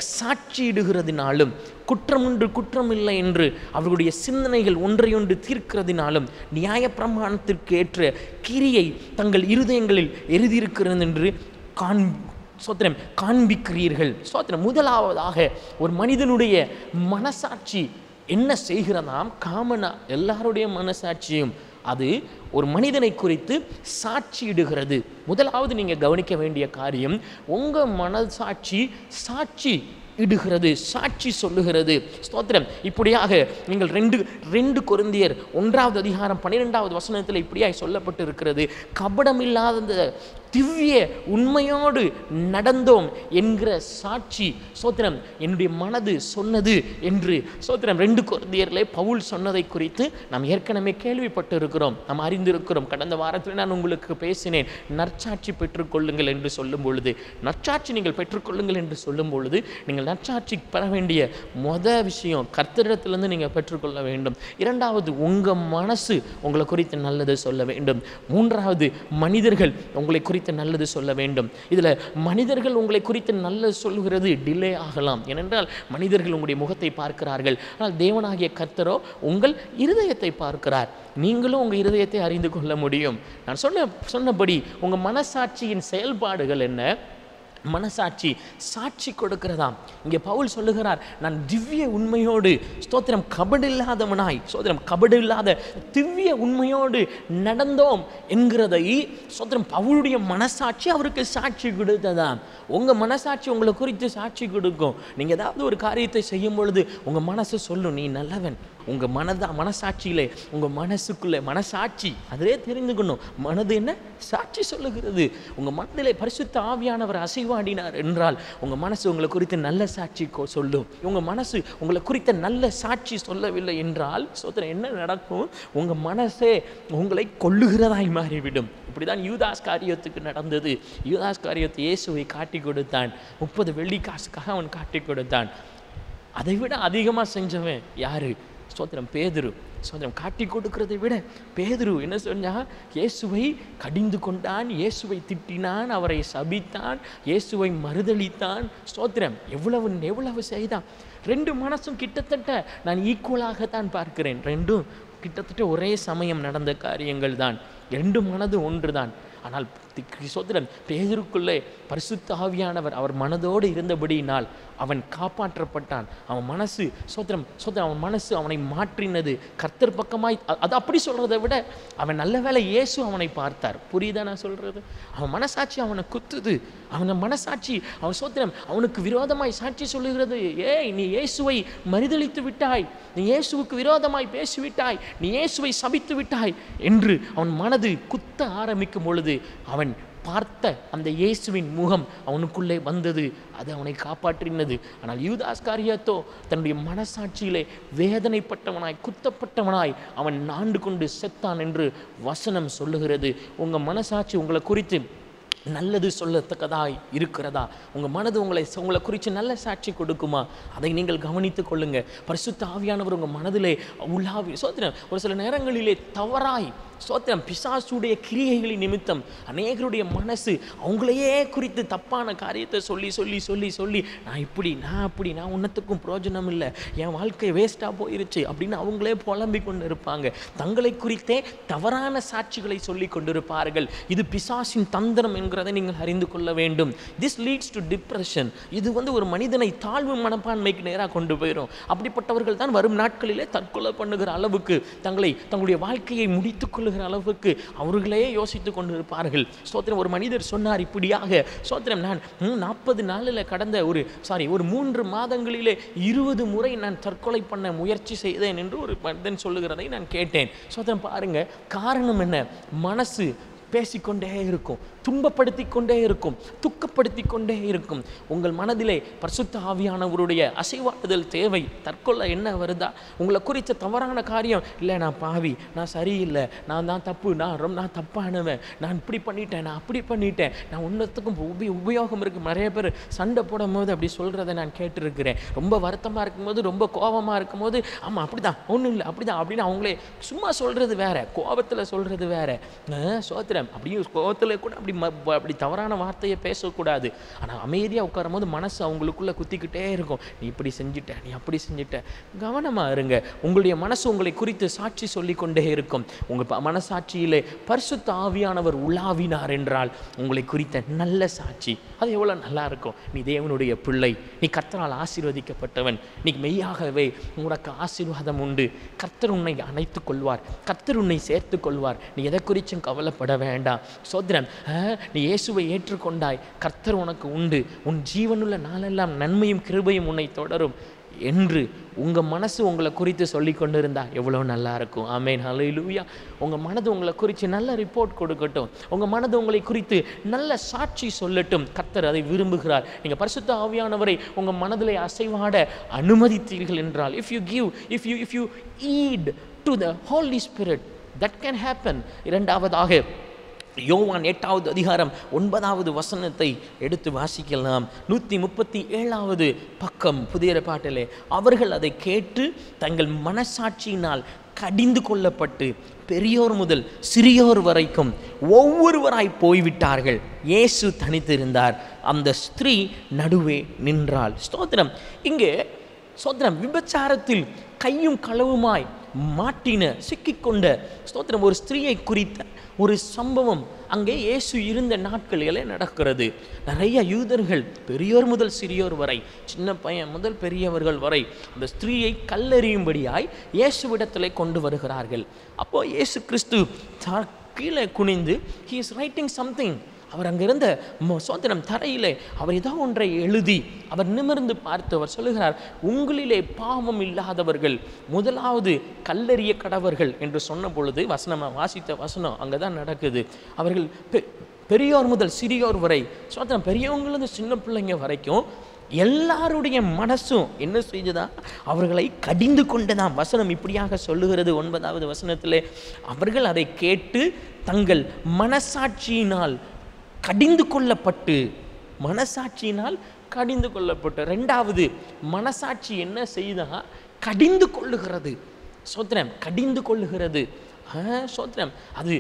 சாட்சியிடுகிறதினாலும் குற்றம் ஒன்று குற்றம் இல்லை என்று அவர்களுடைய சிந்தனைகள் ஒன்றையொன்று தீர்க்கிறதினாலும் நியாயப்பிரமாணத்திற்கு ஏற்ற கிரியை தங்கள் இருதயங்களில் எழுதியிருக்கிறது என்று காண் சோத்திரம் காண்பிக்கிறீர்கள் சோத்திரம் முதலாவதாக ஒரு மனிதனுடைய மனசாட்சி என்ன செய்கிறதாம் காமனா எல்லாருடைய மனசாட்சியும் அது ஒரு மனிதனை குறித்து சாட்சியிடுகிறது முதலாவது நீங்கள் கவனிக்க வேண்டிய காரியம் உங்கள் மனசாட்சி சாட்சி இடுகிறது சாட்சி சொல்லுகிறது ஸ்தோத்திரம் இப்படியாக நீங்கள் ரெண்டு ரெண்டு கொருந்தியர் ஒன்றாவது அதிகாரம் பன்னிரெண்டாவது வசனத்தில் இப்படியாய் சொல்லப்பட்டு இருக்கிறது கபடமில்லாத திவ்ய உண்மையோடு நடந்தோம் என்கிற சாட்சி சோத்திரம் என்னுடைய மனது சொன்னது என்று சோத்திரம் ரெண்டு கொருந்தியர்களே பவுல் சொன்னதை குறித்து நாம் ஏற்கனவே கேள்விப்பட்டு இருக்கிறோம் நாம் அறிந்திருக்கிறோம் கடந்த வாரத்தில் நான் உங்களுக்கு பேசினேன் நற்சாட்சி பெற்றுக்கொள்ளுங்கள் என்று சொல்லும் பொழுது நற்சாட்சி நீங்கள் பெற்றுக்கொள்ளுங்கள் என்று சொல்லும் பொழுது நீங்கள் நற்சாட்சி பெற வேண்டிய மொத விஷயம் கர்த்தரிடத்திலிருந்து நீங்கள் பெற்றுக்கொள்ள வேண்டும் இரண்டாவது உங்கள் மனசு உங்களை குறித்து நல்லது சொல்ல வேண்டும் மூன்றாவது மனிதர்கள் உங்களை குறித்து நல்லது சொல்ல வேண்டும் இதில் மனிதர்கள் உங்களை குறித்து நல்லது சொல்லுகிறது டிலே ஆகலாம் ஏனென்றால் மனிதர்கள் உங்களுடைய முகத்தை பார்க்கிறார்கள் ஆனால் தேவனாகிய கர்த்தரோ உங்கள் இருதயத்தை பார்க்கிறார் நீங்களும் உங்கள் இருதயத்தை அறிந்து கொள்ள முடியும் நான் சொன்ன சொன்னபடி உங்கள் மனசாட்சியின் செயல்பாடுகள் என்ன மனசாட்சி சாட்சி கொடுக்கிறதாம் இங்கே பவுல் சொல்லுகிறார் நான் திவ்ய உண்மையோடு ஸ்தோத்திரம் கபடில்லாதவனாய் ஸ்தோத்திரம் கபடில்லாத திவ்ய உண்மையோடு நடந்தோம் என்கிறதை ஸ்தோத்திரம் பவுலுடைய மனசாட்சி அவருக்கு சாட்சி கொடுத்ததாம் உங்கள் மனசாட்சி உங்களை குறித்து சாட்சி கொடுக்கும் நீங்கள் ஏதாவது ஒரு காரியத்தை செய்யும் பொழுது உங்கள் மனசு சொல்லும் நீ நல்லவன் உங்கள் மனதா மனசாட்சியிலே உங்கள் மனசுக்குள்ளே மனசாட்சி அதிலே தெரிந்துக்கணும் மனது என்ன சாட்சி சொல்லுகிறது உங்கள் மனதிலே பரிசுத்த ஆவியானவர் அசைவாடினார் என்றால் உங்கள் மனசு உங்களை குறித்து நல்ல சாட்சி கொ- சொல்லும் உங்கள் மனசு உங்களை குறித்த நல்ல சாட்சி சொல்லவில்லை என்றால் சோதனை என்ன நடக்கும் உங்கள் மனசே உங்களை கொல்லுகிறதாய் மாறிவிடும் இப்படிதான் யூதாஸ் காரியத்துக்கு நடந்தது யூதாஸ் காரியத்தை இயேசுவை காட்டி கொடுத்தான் முப்பது வெள்ளி காசுக்காக அவன் காட்டி கொடுத்தான் அதை விட அதிகமாக செஞ்சவன் யாரு ஸ்தோத்திரம் பேதுரு ஸ்தோத்திரம் காட்டி கொடுக்கிறதை விட பேதுரு என்ன சொன்னா இயேசுவை கடிந்து கொண்டான் இயேசுவை திட்டினான் அவரை சபித்தான் இயேசுவை மறுதளித்தான் ஸ்தோத்திரம் எவ்வளவு எவ்வளவு செய்தான் ரெண்டு மனசும் கிட்டத்தட்ட நான் ஈக்குவலாகத்தான் பார்க்கிறேன் ரெண்டும் கிட்டத்தட்ட ஒரே சமயம் நடந்த காரியங்கள் தான் ரெண்டு மனது ஒன்றுதான் ஆனால் தி- சோதரன் பேதருக்குள்ளே பரிசுத்த ஆவியானவர் அவர் மனதோடு இருந்தபடியினால் அவன் காப்பாற்றப்பட்டான் அவன் மனசு சோத்திரம் சோத்திரம் அவன் மனசு அவனை மாற்றினது கர்த்தர் பக்கமாய் அ- அது அப்படி சொல்றதை விட அவன் நல்ல வேளை இயேசு அவனை பார்த்தார் புரியுதா நான் சொல்றது அவன் மனசாட்சி அவனை குத்துது அவன மனசாட்சி அவன் சோத்திரம் அவனுக்கு விரோதமாய் சாட்சி சொல்லுகிறது ஏய் நீ இயேசுவை மறுதளித்து விட்டாய் நீ இயேசுவுக்கு விரோதமாய் பேசிவிட்டாய் நீ இயேசுவை சபித்து விட்டாய் என்று அவன் மனது குத்த ஆரம்பிக்கும் பொழுது அவன் பார்த்த அந்த இயேசுவின் முகம் அவனுக்குள்ளே வந்தது அது அவனை காப்பாற்றினது ஆனால் யூதாஸ் காரியத்தோ தன்னுடைய மனசாட்சியிலே வேதனைப்பட்டவனாய் குத்தப்பட்டவனாய் அவன் நாண்டு கொண்டு செத்தான் என்று வசனம் சொல்லுகிறது உங்கள் மனசாட்சி உங்களை குறித்து நல்லது சொல்லத்தக்கதாய் இருக்கிறதா உங்கள் மனது உங்களை உங்களை குறித்து நல்ல சாட்சி கொடுக்குமா அதை நீங்கள் கவனித்துக் கொள்ளுங்க பரிசுத்த ஆவியானவர் உங்கள் மனதிலே உள்ளாவி சோத்திரம் ஒரு சில நேரங்களிலே தவறாய் சோத்திரம் பிசாசுடைய கிரியைகளின் நிமித்தம் அநேகருடைய மனசு அவங்களையே குறித்து தப்பான காரியத்தை சொல்லி சொல்லி சொல்லி சொல்லி நான் இப்படி நான் அப்படி நான் உன்னத்துக்கும் பிரயோஜனம் இல்லை என் வாழ்க்கை வேஸ்ட்டாக போயிருச்சு அப்படின்னு அவங்களே புலம்பிக் கொண்டு இருப்பாங்க தங்களை குறித்தே தவறான சாட்சிகளை சொல்லி கொண்டிருப்பார்கள் இது பிசாசின் தந்திரம் என்கிறதை நீங்கள் அறிந்து கொள்ள வேண்டும் திஸ் லீட்ஸ் டு டிப்ரெஷன் இது வந்து ஒரு மனிதனை தாழ்வு மனப்பான்மைக்கு நேராக கொண்டு போயிடும் அப்படிப்பட்டவர்கள் தான் வரும் நாட்களிலே தற்கொலை பண்ணுகிற அளவுக்கு தங்களை தங்களுடைய வாழ்க்கையை முடித்துக் கொள்ளுகிற அளவுக்கு அவர்களே யோசித்துக் கொண்டு இருப்பார்கள் ஸ்தோத்திரம் ஒரு மனிதர் சொன்னார் இப்படியாக ஸ்தோத்திரம் நான் நாற்பது நாளில் கடந்த ஒரு சாரி ஒரு மூன்று மாதங்களிலே இருபது முறை நான் தற்கொலை பண்ண முயற்சி செய்தேன் என்று ஒரு மனிதன் சொல்லுகிறதை நான் கேட்டேன் ஸ்தோத்திரம் பாருங்க காரணம் என்ன மனசு பேசிக்கொண்டே இருக்கும் துன்பப்படுத்தி கொண்டே இருக்கும் துக்கப்படுத்தி கொண்டே இருக்கும் உங்கள் மனதிலே பரிசுத்த ஆவியானவருடைய அசைவாட்டுதல் தேவை தற்கொலை என்ன வருதா உங்களை குறித்த தவறான காரியம் இல்லை நான் பாவி நான் சரியில்லை நான் தான் தப்பு நான் ரொம்ப நான் தப்பானவன் நான் இப்படி பண்ணிட்டேன் நான் அப்படி பண்ணிட்டேன் நான் ஒன்றத்துக்கும் உப உபயோகம் இருக்குது நிறைய பேர் சண்டை போடும் போது அப்படி சொல்கிறத நான் கேட்டிருக்கிறேன் ரொம்ப வருத்தமாக இருக்கும்போது ரொம்ப கோபமாக இருக்கும்போது ஆமாம் அப்படி தான் ஒன்றும் இல்லை அப்படி தான் அப்படின்னு அவங்களே சும்மா சொல்கிறது வேற கோபத்தில் சொல்கிறது வேற அஹ் சோத்திரம் அப்படியும் கோபத்தில் கூட அப்படி ம- ப- அப்படி தவறான வார்த்தையை பேசக்கூடாது ஆனால் அமைதியாக உட்காரும் போது மனசு அவங்களுக்குள்ள குத்திக்கிட்டே இருக்கும் நீ இப்படி செஞ்சுட்ட நீ அப்படி செஞ்சுட்ட கவனமாக இருங்க உங்களுடைய மனசு உங்களை குறித்து சாட்சி சொல்லிக் கொண்டே இருக்கும் உங்கள் மனசாட்சியிலே பரிசுத்த ஆவியானவர் உலாவினார் என்றால் உங்களை குறித்த நல்ல சாட்சி அது எவ்வளோ நல்லா இருக்கும் நீ தேவனுடைய பிள்ளை நீ கர்த்தரால் ஆசீர்வதிக்கப்பட்டவன் நீ மெய்யாகவே உனக்கு ஆசீர்வாதம் உண்டு கர்த்தர் உன்னை அணைத்துக் கொள்வார் கர்த்தர் உன்னை சேர்த்துக் கொள்வார் நீ எதை குறித்தும் கவலைப்பட வேண்டாம் சோதரன் நீ இயேசுவை ஏற்றுக்கொண்டாய் கர்த்தர் உனக்கு உண்டு உன் ஜீவனுள்ள நாளெல்லாம் நன்மையும் கிருபையும் உன்னை தொடரும் என்று உங்கள் மனசு உங்களை குறித்து சொல்லி கொண்டு இருந்தா எவ்வளோ நல்லா இருக்கும் ஆமேன் ஹalleluya உங்கள் மனது உங்களை குறித்து நல்ல ரிப்போர்ட் கொடுக்கட்டும் உங்கள் மனது உங்களை குறித்து நல்ல சாட்சி சொல்லட்டும் கர்த்தர் அதை விரும்புகிறார் நீங்கள் பரிசுத்த ஆவியானவரை உங்கள் மனதிலே அசைவாட அனுமதித்தீர்கள் என்றால் if you give if you if you eat to the Holy Spirit that can happen இரண்டாவதாக யோவான் எட்டாவது அதிகாரம் ஒன்பதாவது வசனத்தை எடுத்து வாசிக்கலாம் நூற்றி முப்பத்தி ஏழாவது பக்கம் புதிய பாட்டிலே அவர்கள் அதை கேட்டு தங்கள் மனசாட்சியினால் கடிந்து கொள்ளப்பட்டு பெரியோர் முதல் சிறியோர் வரைக்கும் ஒவ்வொருவராய் போய்விட்டார்கள் இயேசு தனித்திருந்தார் அந்த ஸ்திரீ நடுவே நின்றாள் ஸ்தோத்திரம் இங்கே சோதரம் விபச்சாரத்தில் கையும் களவுமாய் மாட்டின சிக்கிக்கொண்ட ஸ்தோத்திரம் ஒரு ஸ்திரீயை குறித்த ஒரு சம்பவம் அங்கே இயேசு இருந்த நாட்களிலே நடக்கிறது நிறைய யூதர்கள் பெரியோர் முதல் சிறியோர் வரை சின்ன பையன் முதல் பெரியவர்கள் வரை அந்த ஸ்திரீயை கல்லெறியும்படியாய் இயேசுவிடத்திலே கொண்டு வருகிறார்கள் அப்போ இயேசு கிறிஸ்து த- கீழே குனிந்து ஹி இஸ் ரைட்டிங் சம்திங் அவர் அங்கிருந்த ம- சோதனம் தரையிலே அவர் ஏதோ ஒன்றை எழுதி அவர் நிமிர்ந்து பார்த்து அவர் சொல்லுகிறார் உங்களிலே பாவம் இல்லாதவர்கள் முதலாவது கல்லறிய கடவர்கள் என்று சொன்ன பொழுது வசனம் வாசித்த வசனம் அங்கே தான் நடக்குது அவர்கள் பெ- பெரியோர் முதல் சிறியோர் வரை சோதனம் பெரியவங்களிருந்து சின்ன பிள்ளைங்க வரைக்கும் எல்லாருடைய மனசும் என்ன செய்ததா அவர்களை கடிந்து கொண்டதாம் வசனம் இப்படியாக சொல்லுகிறது ஒன்பதாவது வசனத்திலே அவர்கள் அதை கேட்டு தங்கள் மனசாட்சியினால் கடிந்து கொள்ளப்பட்டு மனசாட்சியினால் கடிந்து கொள்ளப்பட்டு ரெண்டாவது மனசாட்சி என்ன செய்தா கடிந்து கொள்ளுகிறது சோத்திரம் கடிந்து கொள்ளுகிறது ஆ, சோத்திரம் அது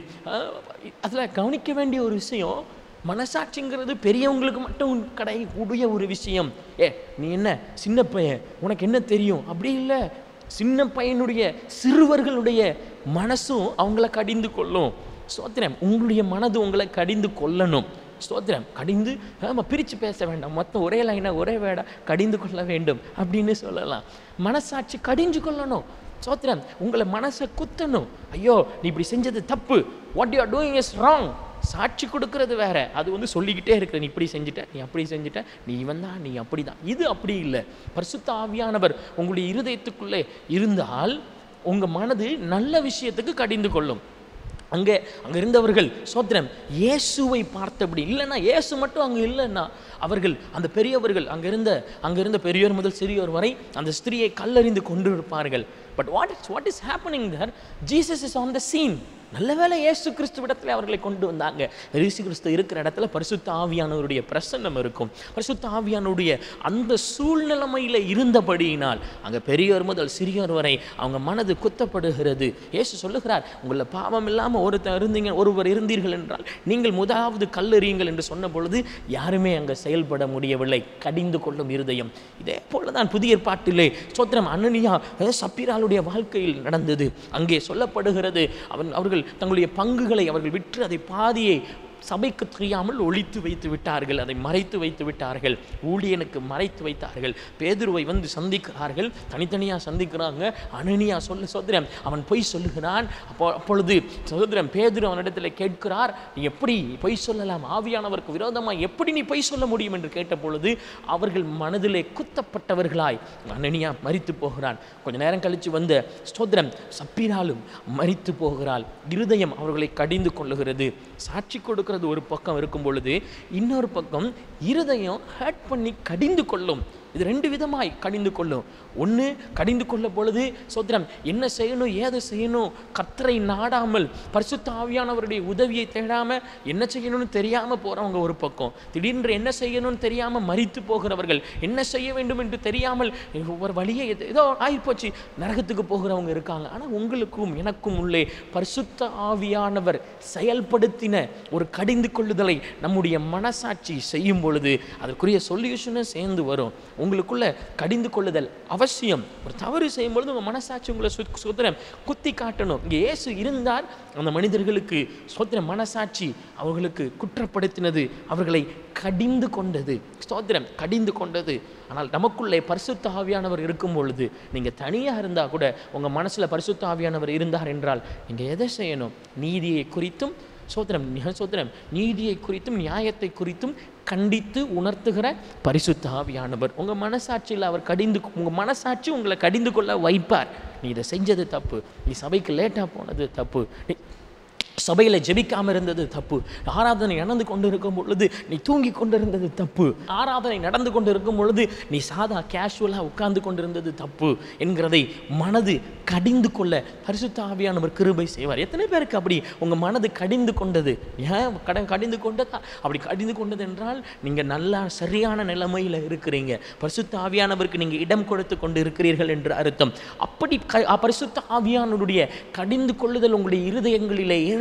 அதில் கவனிக்க வேண்டிய ஒரு விஷயம் மனசாட்சிங்கிறது பெரியவங்களுக்கு மட்டும் கடை உடைய ஒரு விஷயம் ஏ நீ என்ன சின்ன பையன் உனக்கு என்ன தெரியும் அப்படி இல்லை சின்ன பையனுடைய சிறுவர்களுடைய மனசும் அவங்கள கடிந்து கொள்ளும் ஸ்தோத்திரம் உங்களுடைய மனது உங்களை கடிந்து கொள்ளணும் ஸ்தோத்திரம் கடிந்து ஆமாம் பிரித்து பேச வேண்டாம் மொத்தம் ஒரே லைனாக ஒரே வேடா கடிந்து கொள்ள வேண்டும் அப்படின்னு சொல்லலாம் மனசாட்சி கடிஞ்சு கொள்ளணும் ஸ்தோத்திரம் உங்களை மனசை குத்தணும் ஐயோ நீ இப்படி செஞ்சது தப்பு what you are doing is wrong சாட்சி கொடுக்கறது வேற அது வந்து சொல்லிக்கிட்டே இருக்கிற நீ இப்படி செஞ்சுட்ட நீ அப்படி செஞ்சுட்ட நீ இவன் தான் நீ அப்படி தான் இது அப்படி இல்லை பரிசுத்த ஆவியானவர் உங்களுடைய இருதயத்துக்குள்ளே இருந்தால் உங்கள் மனது நல்ல விஷயத்துக்கு கடிந்து கொள்ளும் அங்கே அங்கே இருந்தவர்கள் சோத்திரம் இயேசுவை பார்த்தபடி இல்லைன்னா இயேசு மட்டும் அங்கே இல்லைன்னா அவர்கள் அந்த பெரியவர்கள் அங்கே இருந்த அங்கே இருந்த பெரியோர் முதல் சிறியோர் வரை அந்த ஸ்திரியை கல்லறிந்து கொண்டு இருப்பார்கள் but what is what is happening there Jesus is on the scene நல்ல வேளை இயேசு கிறிஸ்துவிடத்தில் அவர்களை கொண்டு வந்தாங்க இயேசு கிறிஸ்து இருக்கிற இடத்துல பரிசுத்த ஆவியானவருடைய பிரசன்னம் இருக்கும் பரிசுத்த ஆவியானுடைய அந்த சூழ்நிலைமையில் இருந்தபடியினால் அங்கே பெரியோர் முதல் சிறியோர் வரை அவங்க மனது குத்தப்படுகிறது இயேசு சொல்லுகிறார் உங்களை பாவம் இல்லாமல் ஒருத்தர் இருந்தீங்க ஒருவர் இருந்தீர்கள் என்றால் நீங்கள் முதலாவது கல்லெறியுங்கள் என்று சொன்ன பொழுது யாருமே அங்கே செயல்பட முடியவில்லை கடிந்து கொள்ளும் இருதயம் இதே போல தான் புதிய ஏற்பாட்டிலே சோத்திரம் அனனியா அஹ், சப்பீராளுடைய வாழ்க்கையில் நடந்தது அங்கே சொல்லப்படுகிறது அவன் அவர்கள் தங்களுடைய பங்குகளை அவர்கள் விற்று அதை பாதியை சபைக்கு தெரியாமல் ஒழித்து வைத்து விட்டார்கள் அதை மறைத்து வைத்து விட்டார்கள் ஊழியனுக்கு மறைத்து வைத்தார்கள் பேதுருவை வந்து சந்திக்கிறார்கள் தனித்தனியாக சந்திக்கிறாங்க அனனியா சொல்ல சோதரம் அவன் பொய் சொல்லுகிறான் அப்போ அப்பொழுது சகோதரன் பேதுரு அவனிடத்தில் கேட்கிறார் நீ எப்படி பொய் சொல்லலாம் ஆவியானவருக்கு விரோதமாக எப்படி நீ பொய் சொல்ல முடியும் என்று கேட்ட பொழுது அவர்கள் மனதிலே குத்தப்பட்டவர்களாய் அனனியா மரித்து போகிறான் கொஞ்ச நேரம் கழித்து வந்த ஸ்தோத்திரம் சப்பீராலும் மரித்து போகிறாள் இருதயம் அவர்களை கடிந்து கொள்ளுகிறது சாட்சி கொடுக்கிறது ஒரு பக்கம் இருக்கும் பொழுது இன்னொரு பக்கம் இருதயம் ஹர்ட் பண்ணி கடிந்து கொள்ளும் இது ரெண்டு விதமாய் கடிந்து கொள்ளும் ஒன்று கடிந்து கொள்ள பொழுது சோத்திரம் என்ன செய்யணும் ஏது செய்யணும் கத்தரை நாடாமல் பரிசுத்த ஆவியானவருடைய உதவியை தேடாமல் என்ன செய்யணும்னு தெரியாமல் போகிறவங்க ஒரு பக்கம் திடீரென்று என்ன செய்யணும்னு தெரியாமல் மறித்து போகிறவர்கள் என்ன செய்ய வேண்டும் என்று தெரியாமல் ஒரு வழியே ஏதோ- ஏதோ ஆகிப்போச்சு நரகத்துக்கு போகிறவங்க இருக்காங்க ஆனால் உங்களுக்கும் எனக்கும் உள்ளே பரிசுத்த ஆவியானவர் செயல்படுத்தின ஒரு கடிந்து கொள்ளுதலை நம்முடைய மனசாட்சி செய்யும் பொழுது அதற்குரிய சொல்யூஷனும் சேர்ந்து வரும் உங்களுக்குள்ள கடிந்து கொள்ளுதல் அவசியம் ஒரு தவறு செய்யும் பொழுது உங்கள் மனசாட்சி உங்களை சு சுத்திரம் குத்தி காட்டணும் இங்கே இயேசு இருந்தார் அந்த மனிதர்களுக்கு சுத்திரம் மனசாட்சி அவர்களுக்கு குற்றப்படுத்தினது அவர்களை கடிந்து கொண்டது ஸ்தோத்திரம் கடிந்து கொண்டது ஆனால் நமக்குள்ளே பரிசுத்த ஆவியானவர் இருக்கும் பொழுது நீங்கள் தனியாக இருந்தால் கூட உங்கள் மனசில் பரிசுத்த ஆவியானவர் இருந்தார் என்றால் நீங்கள் எதை செய்யணும் நீதியை குறித்தும் சோத்திரம் நிக- சோத்திரம் நீதியை குறித்தும் நியாயத்தை குறித்தும் கண்டித்து உணர்த்துகிற பரிசுத்த ஆவியானவர் உங்கள் மனசாட்சியில் அவர் கடிந்து உங்கள் மனசாட்சி உங்களை கடிந்து கொள்ள வைப்பார் நீ இதை செஞ்சது தப்பு நீ சபைக்கு லேட்டாக போனது தப்பு நீ சபையில் ஜெபிக்காம இருந்தது தப்பு ஆராதனை நடந்து கொண்டு இருக்கும் பொழுது நீ தூங்கி கொண்டிருந்தது தப்பு ஆராதனை நடந்து கொண்டு இருக்கும் பொழுது நீ சாதா கேஷுவலாக உட்கார்ந்து கொண்டிருந்தது தப்பு என்கிறதை மனது கடிந்து கொள்ள பரிசுத்த ஆவியானவர் கிருபை செய்வார் எத்தனை பேருக்கு அப்படி உங்கள் மனது கடிந்து கொண்டது ஏன் கடன் கடிந்து கொண்டதா அப்படி கடிந்து கொண்டது என்றால் நீங்கள் நல்லா சரியான நிலைமையில் இருக்கிறீங்க பரிசுத்த ஆவியானவருக்கு நீங்கள் இடம் கொடுத்து கொண்டு இருக்கிறீர்கள் என்று அர்த்தம் அப்படி க பரிசுத்த ஆவியானவருடைய கடிந்து கொள்ளுதல் உங்களுடைய இருதயங்களிலே ஏற்ப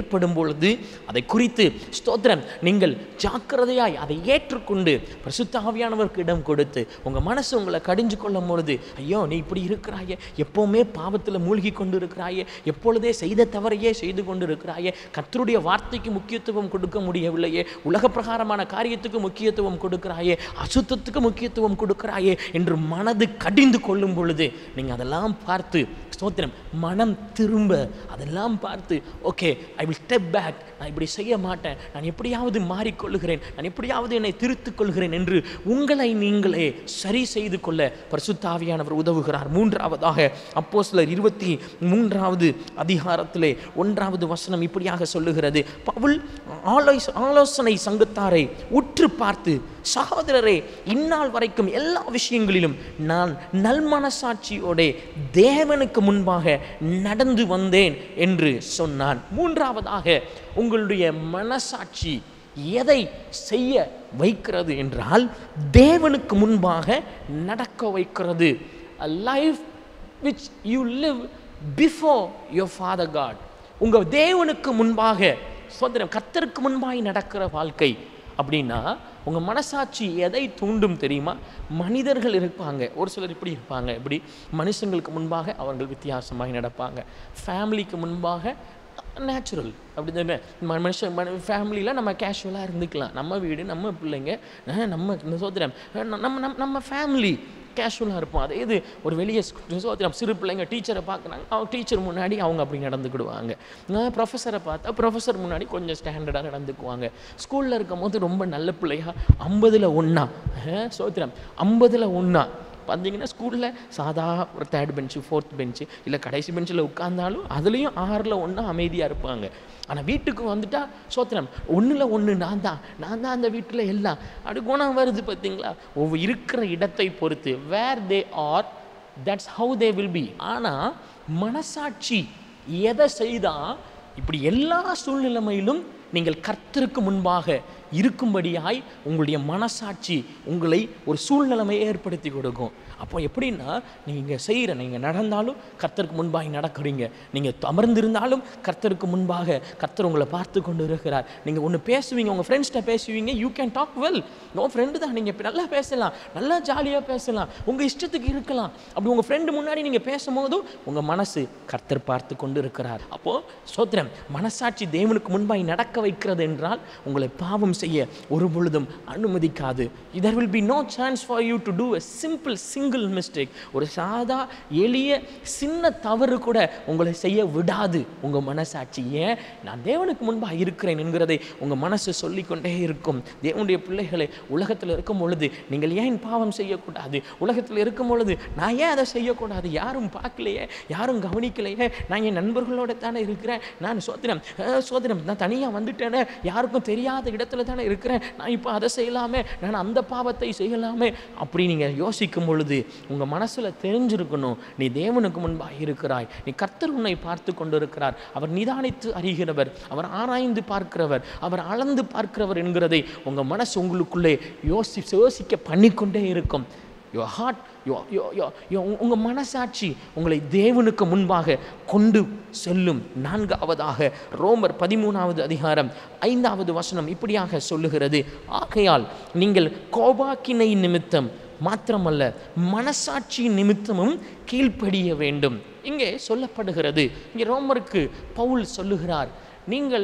ஏற்படும் பொழுது அதை குறித்து ஸ்தோத்திரம் நீங்கள் ஜாக்கிரதையாய் அதை ஏற்றுக்கொண்டு பரிசுத்த ஆவியானவருக்கு இடம் கொடுத்து உங்கள் மனசு உங்களை கடிஞ்சு கொள்ளும் பொழுது ஐயோ நீ இப்படி இருக்கிறாயே எப்போவுமே பாவத்தில் மூழ்கி கொண்டு இருக்கிறாயே எப்பொழுதே செய்த தவறையே செய்து கொண்டு இருக்கிறாயே கர்த்தருடைய வார்த்தைக்கு முக்கியத்துவம் கொடுக்க முடியவில்லையே உலக பிரகாரமான காரியத்துக்கு முக்கியத்துவம் கொடுக்கிறாயே அசுத்தத்துக்கு முக்கியத்துவம் கொடுக்கிறாயே என்று மனது கடிந்து கொள்ளும் பொழுது நீங்கள் அதெல்லாம் பார்த்து ஸ்தோத்திரம் மனம் திரும்ப அதெல்லாம் பார்த்து okay I will step back நான் இப்படி செய்ய மாட்டேன் நான் எப்படியாவது மாறிக்கொள்ளுகிறேன் நான் எப்படியாவது என்னை திருத்திக் கொள்கிறேன் என்று உங்களை நீங்களே சரி செய்து கொள்ள பரிசுத்தாவியானவர் உதவுகிறார் மூன்றாவதாக அப்போ சிலர் இருபத்தி மூன்றாவது அதிகாரத்திலே ஒன்றாவது வசனம் இப்படியாக சொல்லுகிறது பவுல் ஆலோச ஆலோசனை சங்கத்தாரை உற்று பார்த்து சகோதரரே இந்நாள் வரைக்கும் எல்லா விஷயங்களிலும் நான் நல்மனசாட்சியோட தேவனுக்கு முன்பாக நடந்து வந்தேன் என்று சொன்னான் மூன்றாவதாக உங்களுடைய மனசாட்சி எதை செய்ய வைக்கிறது என்றால் தேவனுக்கு முன்பாக நடக்க வைக்கிறது a life which you live before your father god உங்க தேவனுக்கு முன்பாக சுதந்திரம் கர்த்தருக்கு முன்பாய் நடக்கிற வாழ்க்கை அப்படின்னா உங்கள் மனசாட்சி எதை தூண்டும் தெரியுமா மனிதர்கள் இருப்பாங்க ஒரு சிலர் இப்படி இருப்பாங்க இப்படி மனுஷங்களுக்கு முன்பாக அவர்கள் வித்தியாசமாக நடப்பாங்க ஃபேமிலிக்கு முன்பாக நேச்சுரல் அப்படி தானே ம- மனுஷன் ஃபேமிலியில் நம்ம கேஷுவலாக இருந்துக்கலாம் நம்ம வீடு நம்ம பிள்ளைங்க அஹ், நம்ம இந்த சோதரம் அஹ், நம்ம நம்ம நம்ம ஃபேமிலி கேஷுவலாக இருப்போம் அதே இது ஒரு வெளியே சோதரம் சிறு பிள்ளைங்க டீச்சரை பார்க்குறாங்க அவங்க டீச்சர் முன்னாடி அவங்க அப்படி நடந்துக்கிடுவாங்க நான் ப்ரொஃபஸரை பார்த்தா ப்ரொஃபஸர் முன்னாடி கொஞ்சம் ஸ்டாண்டர்டாக நடந்துக்குவாங்க ஸ்கூலில் இருக்கும் போது ரொம்ப நல்ல பிள்ளையா ஐம்பதில் ஒன்றா சோத்திரம் ஐம்பதில் ஒன்றா பார்த்தீங்கன்னா ஸ்கூலில் சாதா ஒரு தேர்ட் பெஞ்சு ஃபோர்த் பெஞ்சு இல்லை கடைசி பெஞ்சில் உட்கார்ந்தாலும் அதுலேயும் ஆறில் ஒன்றா அமைதியாக இருப்பாங்க ஆனால் வீட்டுக்கு வந்துட்டா சோத்திரம் ஒன்றில் ஒன்று நான் தான் நான் தான் அந்த வீட்டில் எல்லாம் அப்படி குணம் வருது பார்த்தீங்களா ஒவ்வொரு இருக்கிற இடத்தை பொறுத்து where they are that's how they will be ஆனால் மனசாட்சி எதை செய்தால் இப்படி எல்லா சூழ்நிலைமையிலும் நீங்கள் கர்த்தருக்கு முன்பாக இருக்கும்படியாய் உங்களுடைய மனசாட்சி உங்களை ஒரு சூழ்நிலைமையை ஏற்படுத்தி கொடுக்கும் அப்போ எப்படின்னா நீங்கள் செய்கிற நீங்கள் நடந்தாலும் கர்த்தருக்கு முன்பாக நடக்கிறீங்க நீங்கள் அமர்ந்திருந்தாலும் கர்த்தருக்கு முன்பாக கர்த்தர் உங்களை பார்த்து கொண்டு இருக்கிறார் நீங்கள் ஒன்று பேசுவீங்க உங்கள் ஃப்ரெண்ட்ஸ்கிட்ட பேசுவீங்க you can talk well no friend தான் நீங்கள் நல்லா பேசலாம் நல்லா ஜாலியாக பேசலாம் உங்கள் இஷ்டத்துக்கு இருக்கலாம் அப்படி உங்கள் ஃப்ரெண்டு முன்னாடி நீங்கள் பேசும்போதும் உங்கள் மனசு கர்த்தர் பார்த்து கொண்டு இருக்கிறார் அப்போது சோத்திரம் மனசாட்சி தேவனுக்கு முன்பாய் நடக்க வைக்கிறது என்றால் உங்களை பாவம் செய்ய ஒரு பொழுதும் அனுமதிக்காது there will be no chance for you to do a simple single mistake ஒரு சாதா எளிய சின்ன தவறு கூட உங்களை செய்ய விடாது உங்கள் மனசாட்சி ஏன் நான் தேவனுக்கு முன்பாக இருக்கிறேன் என்கிறதை உங்கள் மனசு சொல்லிக்கொண்டே இருக்கும் தேவனுடைய பிள்ளைகளை உலகத்தில் இருக்கும் பொழுது நீங்கள் ஏன் பாவம் செய்யக்கூடாது உலகத்தில் இருக்கும் பொழுது நான் ஏன் அதை செய்யக்கூடாது யாரும் பார்க்கலையே யாரும் கவனிக்கலையே நான் என் நண்பர்களோட தானே இருக்கிறேன் நான் சோதனம் அஹ், சோதனம் நான் தனியாக வந்துட்டேனே யாருக்கும் தெரியாத இடத்துல தானே இருக்கிறேன் நான் இப்போ அதை செய்யலாமே நான் அந்த பாவத்தை செய்யலாமே அப்படி நீங்கள் யோசிக்கும் பொழுது உங்கள் மனசில் தெரிஞ்சிருக்கணும் நீ தேவனுக்கு முன்பாக இருக்கிறாய் நீ கர்த்தர் உன்னை பார்த்து கொண்டிருக்கிறார் அவர் நிதானித்து அறிகிறவர் அவர் ஆராய்ந்து பார்க்கிறவர் அவர் அளந்து பார்க்கிறவர் என்கிறதை உங்கள் மனசு உங்களுக்குள்ளே யோசி யோசிக்க பண்ணிக்கொண்டே இருக்கும் யோ ஹார்ட் யோ யோ யோ யோ உங்கள் மனசாட்சி உங்களை தேவனுக்கு முன்பாக கொண்டு செல்லும் நான்காவதாக ரோமர் பதிமூணாவது அதிகாரம் ஐந்தாவது வசனம் இப்படியாக சொல்லுகிறது ஆகையால் நீங்கள் கோபாக்கினை நிமித்தம் மாத்திரமல்ல மனசாட்சி நிமித்தமும் கீழ்ப்படிய வேண்டும் இங்கே சொல்லப்படுகிறது இங்கே ரோமருக்கு பவுல் சொல்லுகிறார் நீங்கள்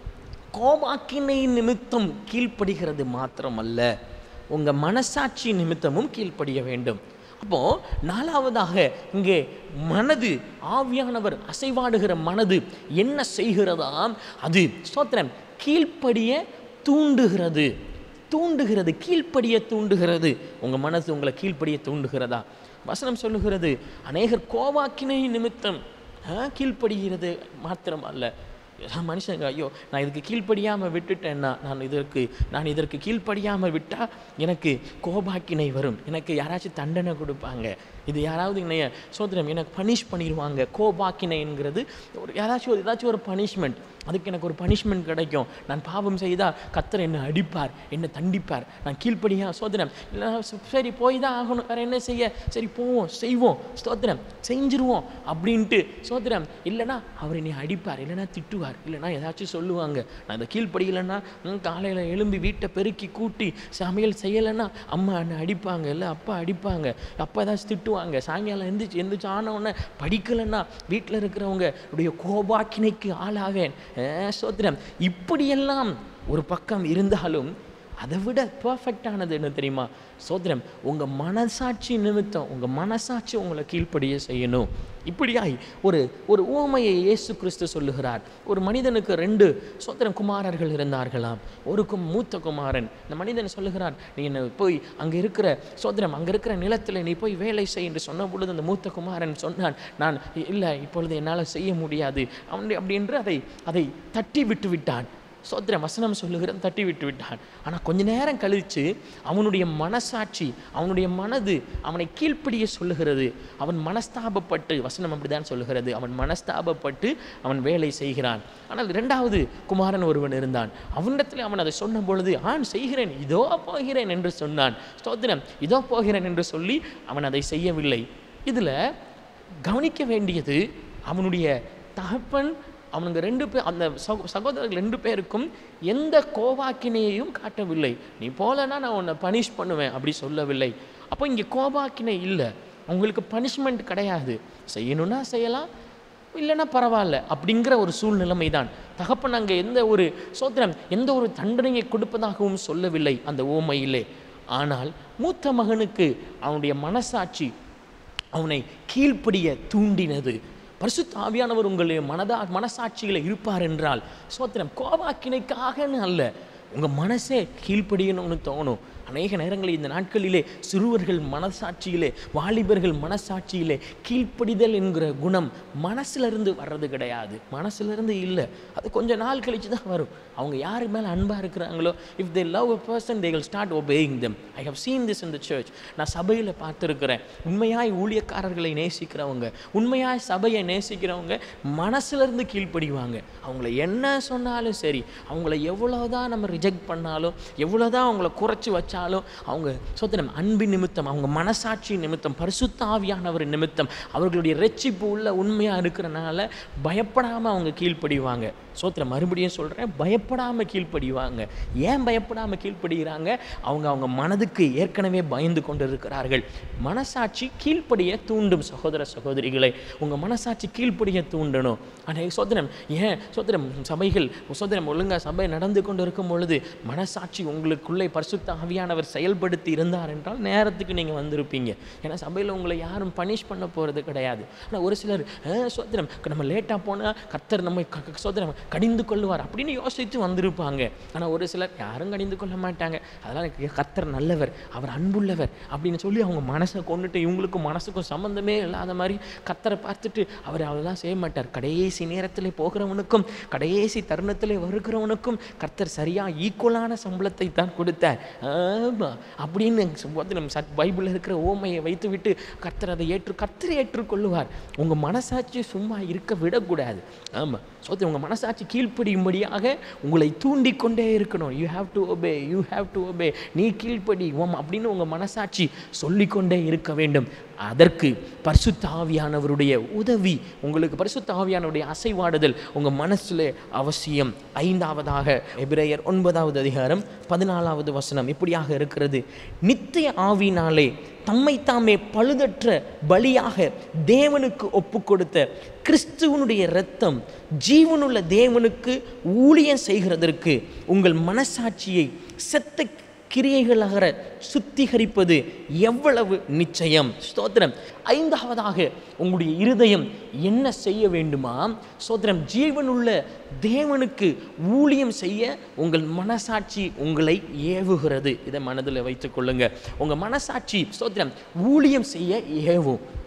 கோபாக்கினை நிமித்தம் கீழ்ப்படுகிறது மாத்திரமல்ல உங்கள் மனசாட்சி நிமித்தமும் கீழ்ப்படிய வேண்டும் அப்போ நாலாவதாக இங்கே மனது ஆவியானவர் அசைவாடுகிற மனது என்ன செய்கிறதாம் அது ஸ்தோத்திரம் கீழ்ப்படிய தூண்டுகிறது தூண்டுகிறது கீழ்ப்படிய தூண்டுகிறது உங்கள் மனசு உங்களை கீழ்ப்படிய தூண்டுகிறதா வசனம் சொல்லுகிறது அநேகர் கோவாக்கினை நிமித்தம் ஆ, கீழ்ப்படுகிறது மாத்திரம் அல்ல எல்லாம் மனுஷங்க ஐயோ நான் இதுக்கு கீழ்ப்படியாமல் விட்டுட்டேன்னா நான் இதற்கு நான் இதற்கு கீழ்ப்படியாமல் விட்டால் எனக்கு கோபாக்கினை வரும் எனக்கு யாராச்சும் தண்டனை கொடுப்பாங்க இது யாராவது என்னைய சோதனம் எனக்கு பனிஷ் பண்ணிடுவாங்க கோபாக்கினைங்கிறது ஒரு யாராச்சும் ஒரு ஏதாச்சும் ஒரு பனிஷ்மெண்ட் அதுக்கு எனக்கு ஒரு பனிஷ்மெண்ட் கிடைக்கும் நான் பாவம் செய்தால் கத்தர் என்னை அடிப்பார் என்னை தண்டிப்பார் நான் கீழ்ப்படியா சோதனம் இல்லை சரி போய் தான் ஆகணும் வேறு என்ன செய்ய சரி போவோம் செய்வோம் ஸ்தோத்திரம் செஞ்சிருவோம் அப்படின்ட்டு சோதனம் இல்லைன்னா அவர் என்னை அடிப்பார் இல்லைன்னா திட்டுவார் இல்லைன்னா ஏதாச்சும் சொல்லுவாங்க நான் அதை கீழ்ப்படியலைன்னா காலையில் எழும்பி வீட்டை பெருக்கி கூட்டி சமையல் செய்யலைன்னா அம்மா என்னை அடிப்பாங்க இல்லை அப்பா அடிப்பாங்க அப்பா ஏதாச்சும் திட்டுவாங்க சாயங்காலம் எந்திரிச்சு எந்திரிச்சு ஆன உடனே படிக்கலைன்னா வீட்டில் இருக்கிறவங்க உடைய கோபாக்கினைக்கு ஆளாவேன் அஹ் ஸ்தோத்திரம் இப்படியெல்லாம் ஒரு பக்கம் இருந்தாலும் அதை விட பர்ஃபெக்டானது என்ன தெரியுமா சோதரம் உங்கள் மனசாட்சி நிமித்தம் உங்கள் மனசாட்சி உங்களை கீழ்ப்படிய செய்யணும் இப்படியாய் ஒரு ஒரு ஊமையை இயேசு கிறிஸ்து சொல்லுகிறார் ஒரு மனிதனுக்கு ரெண்டு சோதரம் குமாரர்கள் இருந்தார்களாம் ஒரு கும் மூத்த குமாரன் இந்த மனிதன் சொல்லுகிறார் நீ என்ன போய் அங்கே இருக்கிற சோதரம் அங்கே இருக்கிற நிலத்தில் நீ போய் வேலை செய் என்று சொன்ன பொழுது அந்த மூத்த குமாரன் சொன்னான் நான் இல்லை இப்பொழுது என்னால் செய்ய முடியாது அவன் அப்படி என்று அதை அதை தட்டி விட்டு விட்டான் சோத்திரம் வசனம் சொல்லுகிறது தட்டி விட்டு விட்டான் ஆனால் கொஞ்ச நேரம் கழித்து அவனுடைய மனசாட்சி அவனுடைய மனது அவனை கீழ்ப்படிய சொல்லுகிறது அவன் மனஸ்தாபப்பட்டு வசனம் அப்படிதான் சொல்லுகிறது அவன் மனஸ்தாபப்பட்டு அவன் வேலை செய்கிறான் ஆனால் இரண்டாவது குமாரன் ஒருவன் இருந்தான் அவனிடத்தில் அவன் அதை சொன்ன பொழுது ஆண் செய்கிறேன் இதோ போகிறேன் என்று சொன்னான் ஸ்தோத்திரம் இதோ போகிறேன் என்று சொல்லி அவன் அதை செய்யவில்லை இதில் கவனிக்க வேண்டியது அவனுடைய தகப்பன் அவனுங்க ரெண்டு பேர் அந்த சகோ சகோதரர்கள் ரெண்டு பேருக்கும் எந்த கோபாக்கினையையும் காட்டவில்லை நீ போலனா நான் உன்னை பனிஷ் பண்ணுவேன் அப்படி சொல்லவில்லை அப்போ இங்கே கோபாக்கினை இல்லை அவங்களுக்கு பனிஷ்மெண்ட் கிடையாது செய்யணும்னா செய்யலாம் இல்லைன்னா பரவாயில்ல அப்படிங்கிற ஒரு சூழ்நிலைமை தான் தகப்பன் அங்கே எந்த ஒரு சோத்திரம் எந்த ஒரு தண்டனையை கொடுப்பதாகவும் சொல்லவில்லை அந்த ஓமையிலே ஆனால் மூத்த மகனுக்கு அவனுடைய மனசாட்சி அவனை கீழ்ப்படிய தூண்டினது பரிசுத்த ஆவியானவர் உங்களுடைய மனதா மனசாட்சியில் இருப்பார் என்றால் சோத்திரம் கோபாக்கினைக்காகன்னு அல்ல உங்கள் மனசே கீழ்ப்படியணும்னு தோணும் அநேக நேரங்களில் இந்த நாட்களிலே சிறுவர்கள் மனசாட்சியிலே வாலிபர்கள் மனசாட்சியிலே கீழ்ப்படிதல் என்கிற குணம் மனசுலேருந்து வர்றது கிடையாது மனசுலேருந்து இல்லை அது கொஞ்ச நாள் கழிச்சு தான் வரும் அவங்க யார் மேலே அன்பாக இருக்கிறாங்களோ if they love a person they will start obeying them I have seen this in the church நான் சபையில் பார்த்துருக்கிறேன் உண்மையாய் ஊழியக்காரர்களை நேசிக்கிறவங்க உண்மையாய் சபையை நேசிக்கிறவங்க மனசுலேருந்து கீழ்ப்படிவாங்க அவங்கள என்ன சொன்னாலும் சரி அவங்கள எவ்வளோதான் நம்ம ரிஜெக்ட் பண்ணாலும் எவ்வளோதான் அவங்கள குறைச்சி வச்சாலும் அவங்க சோத்திரம் அன்பின் நிமித்தம் அவங்க மனசாட்சி நிமித்தம் பரிசுத்த ஆவியானவர் நிமித்தம் அவர்களுடைய ரெச்சிப்பு உள்ள உண்மையாக இருக்கிறனால பயப்படாமல் அவங்க கீழ்ப்படிவாங்க சோத்திரம் மறுபடியும் சொல்கிறேன் பயப்படாமல் கீழ்ப்படிவாங்க ஏன் பயப்படாமல் கீழ்ப்படுகிறாங்க அவங்க அவங்க மனதுக்கு ஏற்கனவே பயந்து கொண்டு இருக்கிறார்கள் மனசாட்சி கீழ்ப்படிய தூண்டும் சகோதர சகோதரிகளை உங்கள் மனசாட்சி கீழ்ப்படிய தூண்டணும் ஆனால் சோதனம் ஏன் சோதனம் சபைகள் சோதனம் ஒழுங்கா சபை நடந்து கொண்டு இருக்கும் பொழுது மனசாட்சி உங்களுக்குள்ளே பரிசுத்த ஆவியானவர் செயல்படுத்தி இருந்தார் என்றால் நேரத்துக்கு நீங்கள் வந்திருப்பீங்க ஏன்னா சபையில் உங்களை யாரும் பனிஷ் பண்ண போகிறது கிடையாது ஆனால் ஒரு சிலர் "அஹ், சோதனம் நம்ம லேட்டாக போனால் கர்த்தர் நம்மை க- க- சோதனம் கடிந்து கொள்வார் அப்படின்னு யோசித்து வந்திருப்பாங்க ஆனால் ஒரு சிலர் யாரும் கடிந்து கொள்ள மாட்டாங்க அதெல்லாம் எனக்கு கர்த்தர் நல்லவர் அவர் அன்புள்ளவர் அப்படின்னு சொல்லி அவங்க மனசை கொண்டுட்டு இவங்களுக்கும் மனசுக்கும் சம்மந்தமே இல்லாத மாதிரி கர்த்தரை பார்த்துட்டு அவர் அதெல்லாம் செய்ய மாட்டார் கடைசி நேரத்தில் போகிறவனுக்கும் கடைசி தருணத்தில் வருகிறவனுக்கும் கர்த்தர் சரியாக ஈக்குவலான சம்பளத்தை தான் கொடுத்தார் ஆமா அப்படின்னு போது நம்ம சத் பைபிளில் இருக்கிற ஓமையை வைத்து விட்டு கர்த்தர் அதை ஏற்று கர்த்தர் ஏற்றுக்கொள்ளுவார் உங்கள் மனசாட்சி சும்மா இருக்க விடக்கூடாது ஆமாம் சோத்தி உங்கள் மனசாட்சி கீழ்ப்படியும்படியாக உங்களை தூண்டிக்கொண்டே இருக்கணும் you have to obey you have to obey நீ கீழ்ப்படி ஓம் அப்படின்னு உங்கள் மனசாட்சி சொல்லிக்கொண்டே இருக்க வேண்டும் அதற்கு பரிசுத்த ஆவியானவருடைய உதவி உங்களுக்கு பரிசுத்த ஆவியானவருடைய அசைவாடுதல் உங்கள் மனசில் அவசியம் ஐந்தாவதாக எபிரேயர் ஒன்பதாவது அதிகாரம் பதினாலாவது வசனம் இப்படியாக இருக்கிறது நித்திய ஆவினாலே தம்மை தாமே பழுதற்ற பலியாக தேவனுக்கு ஒப்பு கொடுத்த கிறிஸ்துவனுடைய இரத்தம் ஜீவனுள்ள தேவனுக்கு ஊழியம் செய்கிறதற்கு உங்கள் மனசாட்சியை செத்த கிரியைகளாக சுத்திகரிப்பது எவ்வளவு நிச்சயம் ஸ்தோத்திரம் ஐந்தாவதாக உங்களுடைய இருதயம் என்ன செய்ய வேண்டுமா ஸ்தோத்திரம் ஜீவனுள்ள தேவனுக்கு ஊழியம் செய்ய உங்கள் மனசாட்சி உங்களை ஏவுகிறது இதை மனதில் வைத்துக் கொள்ளுங்க உங்கள் மனசாட்சி ஸ்தோத்திரம் ஊழியம் செய்ய ஏவும்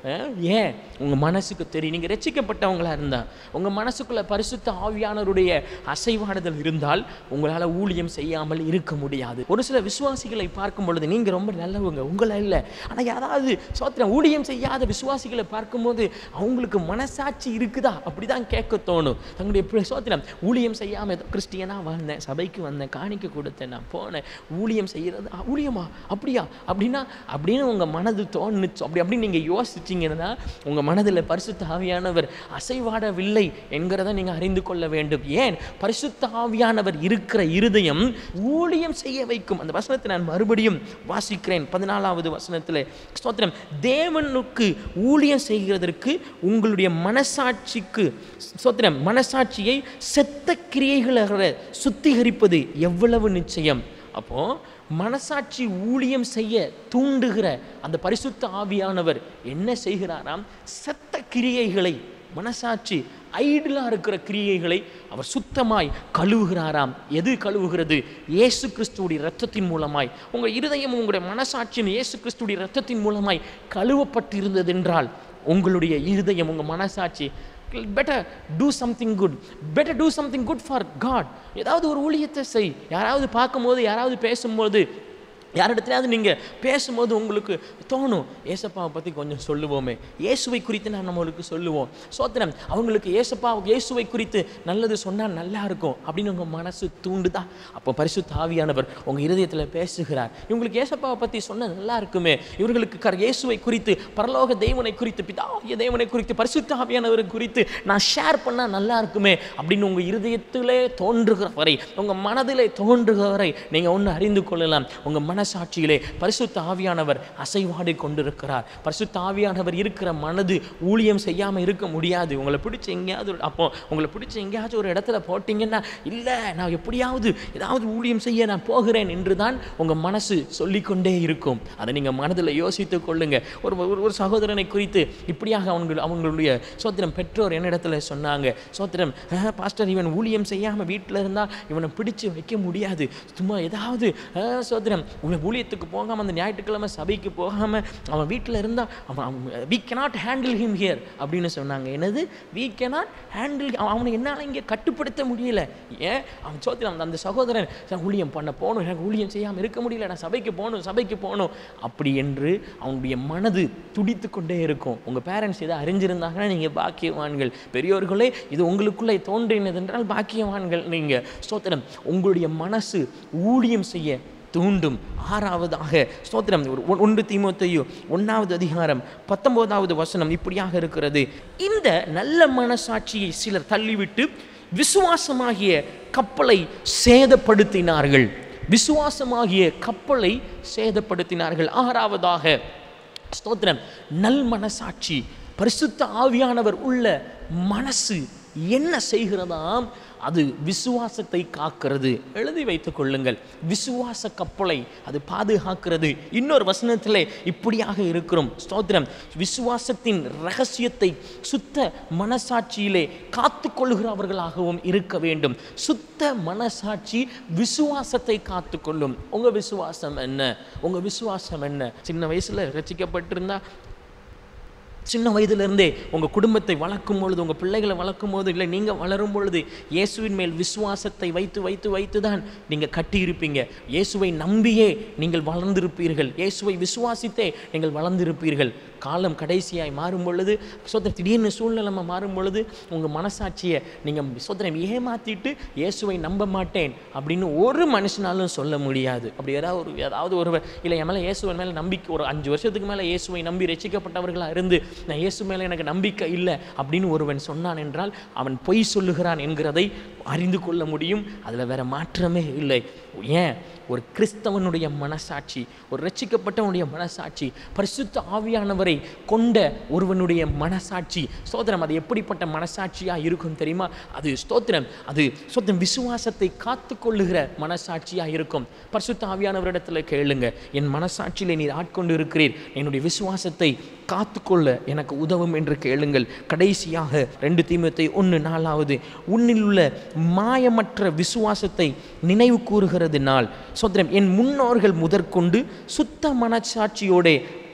அஹ், ஏன் உங்கள் மனசுக்கு தெரியும் நீங்கள் ரட்சிக்கப்பட்டவங்களா இருந்தால் உங்கள் மனசுக்குள்ள பரிசுத்த ஆவியானவருடைய அசைவாடுதல் இருந்தால் உங்களால் ஊழியம் செய்யாமல் இருக்க முடியாது ஒரு சில விசுவாசிகளை பார்க்கும் பொழுது நீங்கள் ரொம்ப நல்லவங்க உங்களை இல்லை ஆனால் யாராவது சோத்திரம் ஊழியம் செய்யாத விசுவாசிகளை பார்க்கும்போது அவங்களுக்கு மனசாட்சி இருக்குதா அப்படி தான் கேட்க தோணும் தங்களுடைய பிள்ளை சோத்திரம் ஊழியம் செய்யாமல் ஏதோ கிறிஸ்டியனாக வந்தேன் சபைக்கு வந்தேன் காணிக்க கொடுத்தேன் நான் போனேன் ஊழியம் செய்கிறது "ஆ, ஊழியமா அப்படியா அப்படின்னா அப்படின்னு உங்கள் மனது தோணுச்சு அப்படி அப்படின்னு நீங்கள் யோசிச்சிங்கன்னா உங்கள் மனதில் பரிசுத்த ஆவியானவர் அசைவாடவில்லை என்கிறத நீங்கள் அறிந்து கொள்ள வேண்டும் ஏன் பரிசுத்த ஆவியானவர் இருக்கிற இருதயம் ஊழியம் செய்ய வைக்கும் அந்த வசனத்தை நான் மறுபடியும் வாசிக்கிறேன் பதினாலாவது வசனத்தில் ஸ்தோத்திரம் தேவனுக்கு ஊழியம் செய்கிறதற்கு உங்களுடைய மனசாட்சிக்கு ஸ்தோத்திரம் மனசாட்சியை செத்த கிரியைகளை சுத்திகரிப்பது எவ்வளவு நிச்சயம் அப்போ மனசாட்சி ஊழியம் செய்ய தூண்டுகிற அந்த பரிசுத்த ஆவியானவர் என்ன செய்கிறாராம் செத்த கிரியைகளை மனசாட்சி ஐடிலாக இருக்கிற கிரியைகளை அவர் சுத்தமாய் கழுவுகிறாராம் எது கழுவுகிறது இயேசு கிறிஸ்துவுடைய ரத்தத்தின் மூலமாய் உங்கள் இருதயம் உங்களுடைய மனசாட்சியின் இயேசு கிறிஸ்துவுடைய ரத்தத்தின் மூலமாய் கழுவப்பட்டிருந்ததென்றால் உங்களுடைய இருதயம் உங்கள் மனசாட்சி better do something good better do something good for God ஏதாவது ஒரு ஊழியத்தை செய் யாராவது பார்க்கும்போது யாராவது பேசும்போது யாரிடத்துலையாவது நீங்கள் பேசும்போது உங்களுக்கு தோணும் ஏசப்பாவை பற்றி கொஞ்சம் சொல்லுவோமே இயேசுவை குறித்து நான் நம்மளுக்கு சொல்லுவோம் சோத்திரம் அவங்களுக்கு ஏசப்பா இயேசுவை குறித்து நல்லது சொன்னால் நல்லா இருக்கும் அப்படின்னு உங்கள் மனசு தூண்டுதா அப்போ பரிசுத்த ஆவியானவர் உங்கள் இருதயத்தில் பேசுகிறார் இவங்களுக்கு ஏசப்பாவை பற்றி சொன்னால் நல்லா இருக்குமே இவர்களுக்கு கர் இயேசுவை குறித்து பரலோக தேவனை குறித்து பிதாவிய தேவனை குறித்து பரிசுத்த ஆவியானவரை குறித்து நான் ஷேர் பண்ணால் நல்லா இருக்குமே அப்படின்னு உங்கள் இருதயத்திலே தோன்றுகிற வரை உங்கள் மனதிலே தோன்றுகிற வரை நீங்கள் ஒன்று அறிந்து கொள்ளலாம் உங்கள் மனசாட்சியிலே பரிசுத்த ஆவியானவர் அசைவாடி கொண்டிருக்கிறார் பரிசுத்த ஆவியானவர் இருக்கிற மனது ஊழியம் செய்யாமல் இருக்க முடியாது உங்களை பிடிச்சி எங்கேயாவது ஒரு- அப்போ உங்களை பிடிச்சி எங்கேயாச்சும் ஒரு இடத்துல போட்டிங்கன்னா இல்லை நான் எப்படியாவது ஏதாவது ஊழியம் செய்ய நான் போகிறேன் என்று தான் உங்கள் மனசு சொல்லிக்கொண்டே இருக்கும் அதை நீங்கள் மனதில் யோசித்து கொள்ளுங்க ஒரு ஒரு- ஒரு சகோதரனை குறித்து இப்படியாக அவங்க அவங்களுடைய சோத்திரம் பெற்றோர் என்னிடத்துல சொன்னாங்க சோத்திரம் "ஆ, பாஸ்டர் இவன் ஊழியம் செய்யாமல் வீட்டில் இருந்தால் இவனை பிடிச்சு வைக்க முடியாது சும்மா ஏதாவது "ஆ, சோத்திரம் உங்களை ஊழியத்துக்கு போகாமல் அந்த ஞாயிற்றுக்கிழமை சபைக்கு போகாமல் அவன் வீட்டில் இருந்தால் அவன் we cannot handle him here அப்படின்னு சொன்னாங்க என்னது வி cannot ஹேண்டில் அவனை என்னால் இங்கே கட்டுப்படுத்த முடியல ஏன் அவன் சோத்திரம் அந்த- அந்த சகோதரன் "சார், ஊழியம் பண்ண போகணும் எனக்கு ஊழியம் செய்யாமல் இருக்க முடியல நான் சபைக்கு போகணும் சபைக்கு போகணும் அப்படி என்று அவனுடைய மனது துடித்து கொண்டே இருக்கும் உங்கள் பேரண்ட்ஸ் இதை அறிஞ்சிருந்தாங்கன்னா நீங்கள் பாக்கியவான்கள் பெரியோர்களே இது உங்களுக்குள்ளே தோன்றினது என்றால் பாக்கியவான்கள் நீங்கள் ஸ்தோத்திரம் உங்களுடைய மனசு ஊழியம் செய்ய தூண்டும் ஆறாவதாக ஸ்தோத்திரம் ஒரு ஒன்- ஒன்று தீமோத்தேயு ஒன்றாவது அதிகாரம் பத்தொன்பதாவது வசனம் இப்படியாக இருக்கிறது இந்த நல்ல மனசாட்சியை சிலர் தள்ளிவிட்டு விசுவாசமாகிய கப்பலை சேதப்படுத்தினார்கள் விசுவாசமாகிய கப்பலை சேதப்படுத்தினார்கள் ஆறாவதாக ஸ்தோத்திரம் நல் மனசாட்சி பரிசுத்த ஆவியானவர் உள்ள மனசு என்ன செய்கிறதாம் அது விசுவாசத்தை காக்கிறது எழுதி வைத்துக் கொள்ளுங்கள் விசுவாச கப்பலை அது பாதுகாக்கிறது இன்னொரு வசனத்திலே இப்படியாக இருக்கிறோம் ஸ்தோத்திரம் விசுவாசத்தின் ரகசியத்தை சுத்த மனசாட்சியிலே காத்து கொள்கிறவர்களாகவும் இருக்க வேண்டும் சுத்த மனசாட்சி விசுவாசத்தை காத்துக்கொள்ளும் உங்க விசுவாசம் என்ன உங்க விசுவாசம் என்ன சின்ன வயசுல ரசிக்கப்பட்டிருந்தா சின்ன வயதிலிருந்தே உங்கள் குடும்பத்தை வளர்க்கும் பொழுது உங்கள் பிள்ளைகளை வளர்க்கும் போது இல்லை நீங்கள் வளரும் பொழுது இயேசுவின் மேல் விசுவாசத்தை வைத்து வைத்து வைத்து தான் நீங்கள் கட்டியிருப்பீங்க இயேசுவை நம்பியே நீங்கள் வளர்ந்திருப்பீர்கள் இயேசுவை விசுவாசித்தே நீங்கள் வளர்ந்திருப்பீர்கள் காலம் கடைசியாய் மாறும் பொழுது சோதனை திடீர்னு சூழ்நிலைமை மாறும் பொழுது உங்கள் மனசாட்சியை நீங்கள் சோதனை ஏமாற்றிட்டு இயேசுவை நம்ப மாட்டேன் அப்படின்னு ஒரு மனுஷனாலும் சொல்ல முடியாது அப்படி ஏதாவது ஒரு ஏதாவது ஒருவர் இல்லை என் மேலே இயேசுவன் மேலே நம்பிக்கை ஒரு அஞ்சு வருஷத்துக்கு மேலே இயேசுவை நம்பி ரசிக்கப்பட்டவர்களாக இருந்து நான் இயேசு மேலே எனக்கு நம்பிக்கை இல்லை அப்படின்னு ஒருவன் சொன்னான் என்றால் அவன் பொய் சொல்லுகிறான் என்கிறதை அறிந்து கொள்ள முடியும் அதில் வேற மாற்றமே இல்லை ஏன் ஒரு கிறிஸ்தவனுடைய மனசாட்சி ஒரு ரட்சிக்கப்பட்டவனுடைய மனசாட்சி பரிசுத்த ஆவியானவரை கொண்ட ஒருவனுடைய மனசாட்சி ஸ்தோத்திரம் அது எப்படிப்பட்ட மனசாட்சியாக இருக்கும் தெரியுமா அது ஸ்தோத்திரம் அது ஸ்தோத்திரம் விசுவாசத்தை காத்துக்கொள்ளுகிற மனசாட்சியாக இருக்கும் பரிசுத்த ஆவியானவரிடத்தில் கேளுங்க என் மனசாட்சியிலே நீர் ஆட்கொண்டு இருக்கிறீர் என்னுடைய விசுவாசத்தை காத்துக்கொள்ள எனக்கு உதவும் என்று கேளுங்கள் கடைசியாக ரெண்டு தீமத்தை ஒன்று நாலாவது உன்னில் உள்ள மாயமற்ற விசுவாசத்தை நினைவு கூறுகிறதுனால் சோத்திரம் என் முன்னோர்கள் முதற்கொண்டு சுத்த மனசாட்சியோடே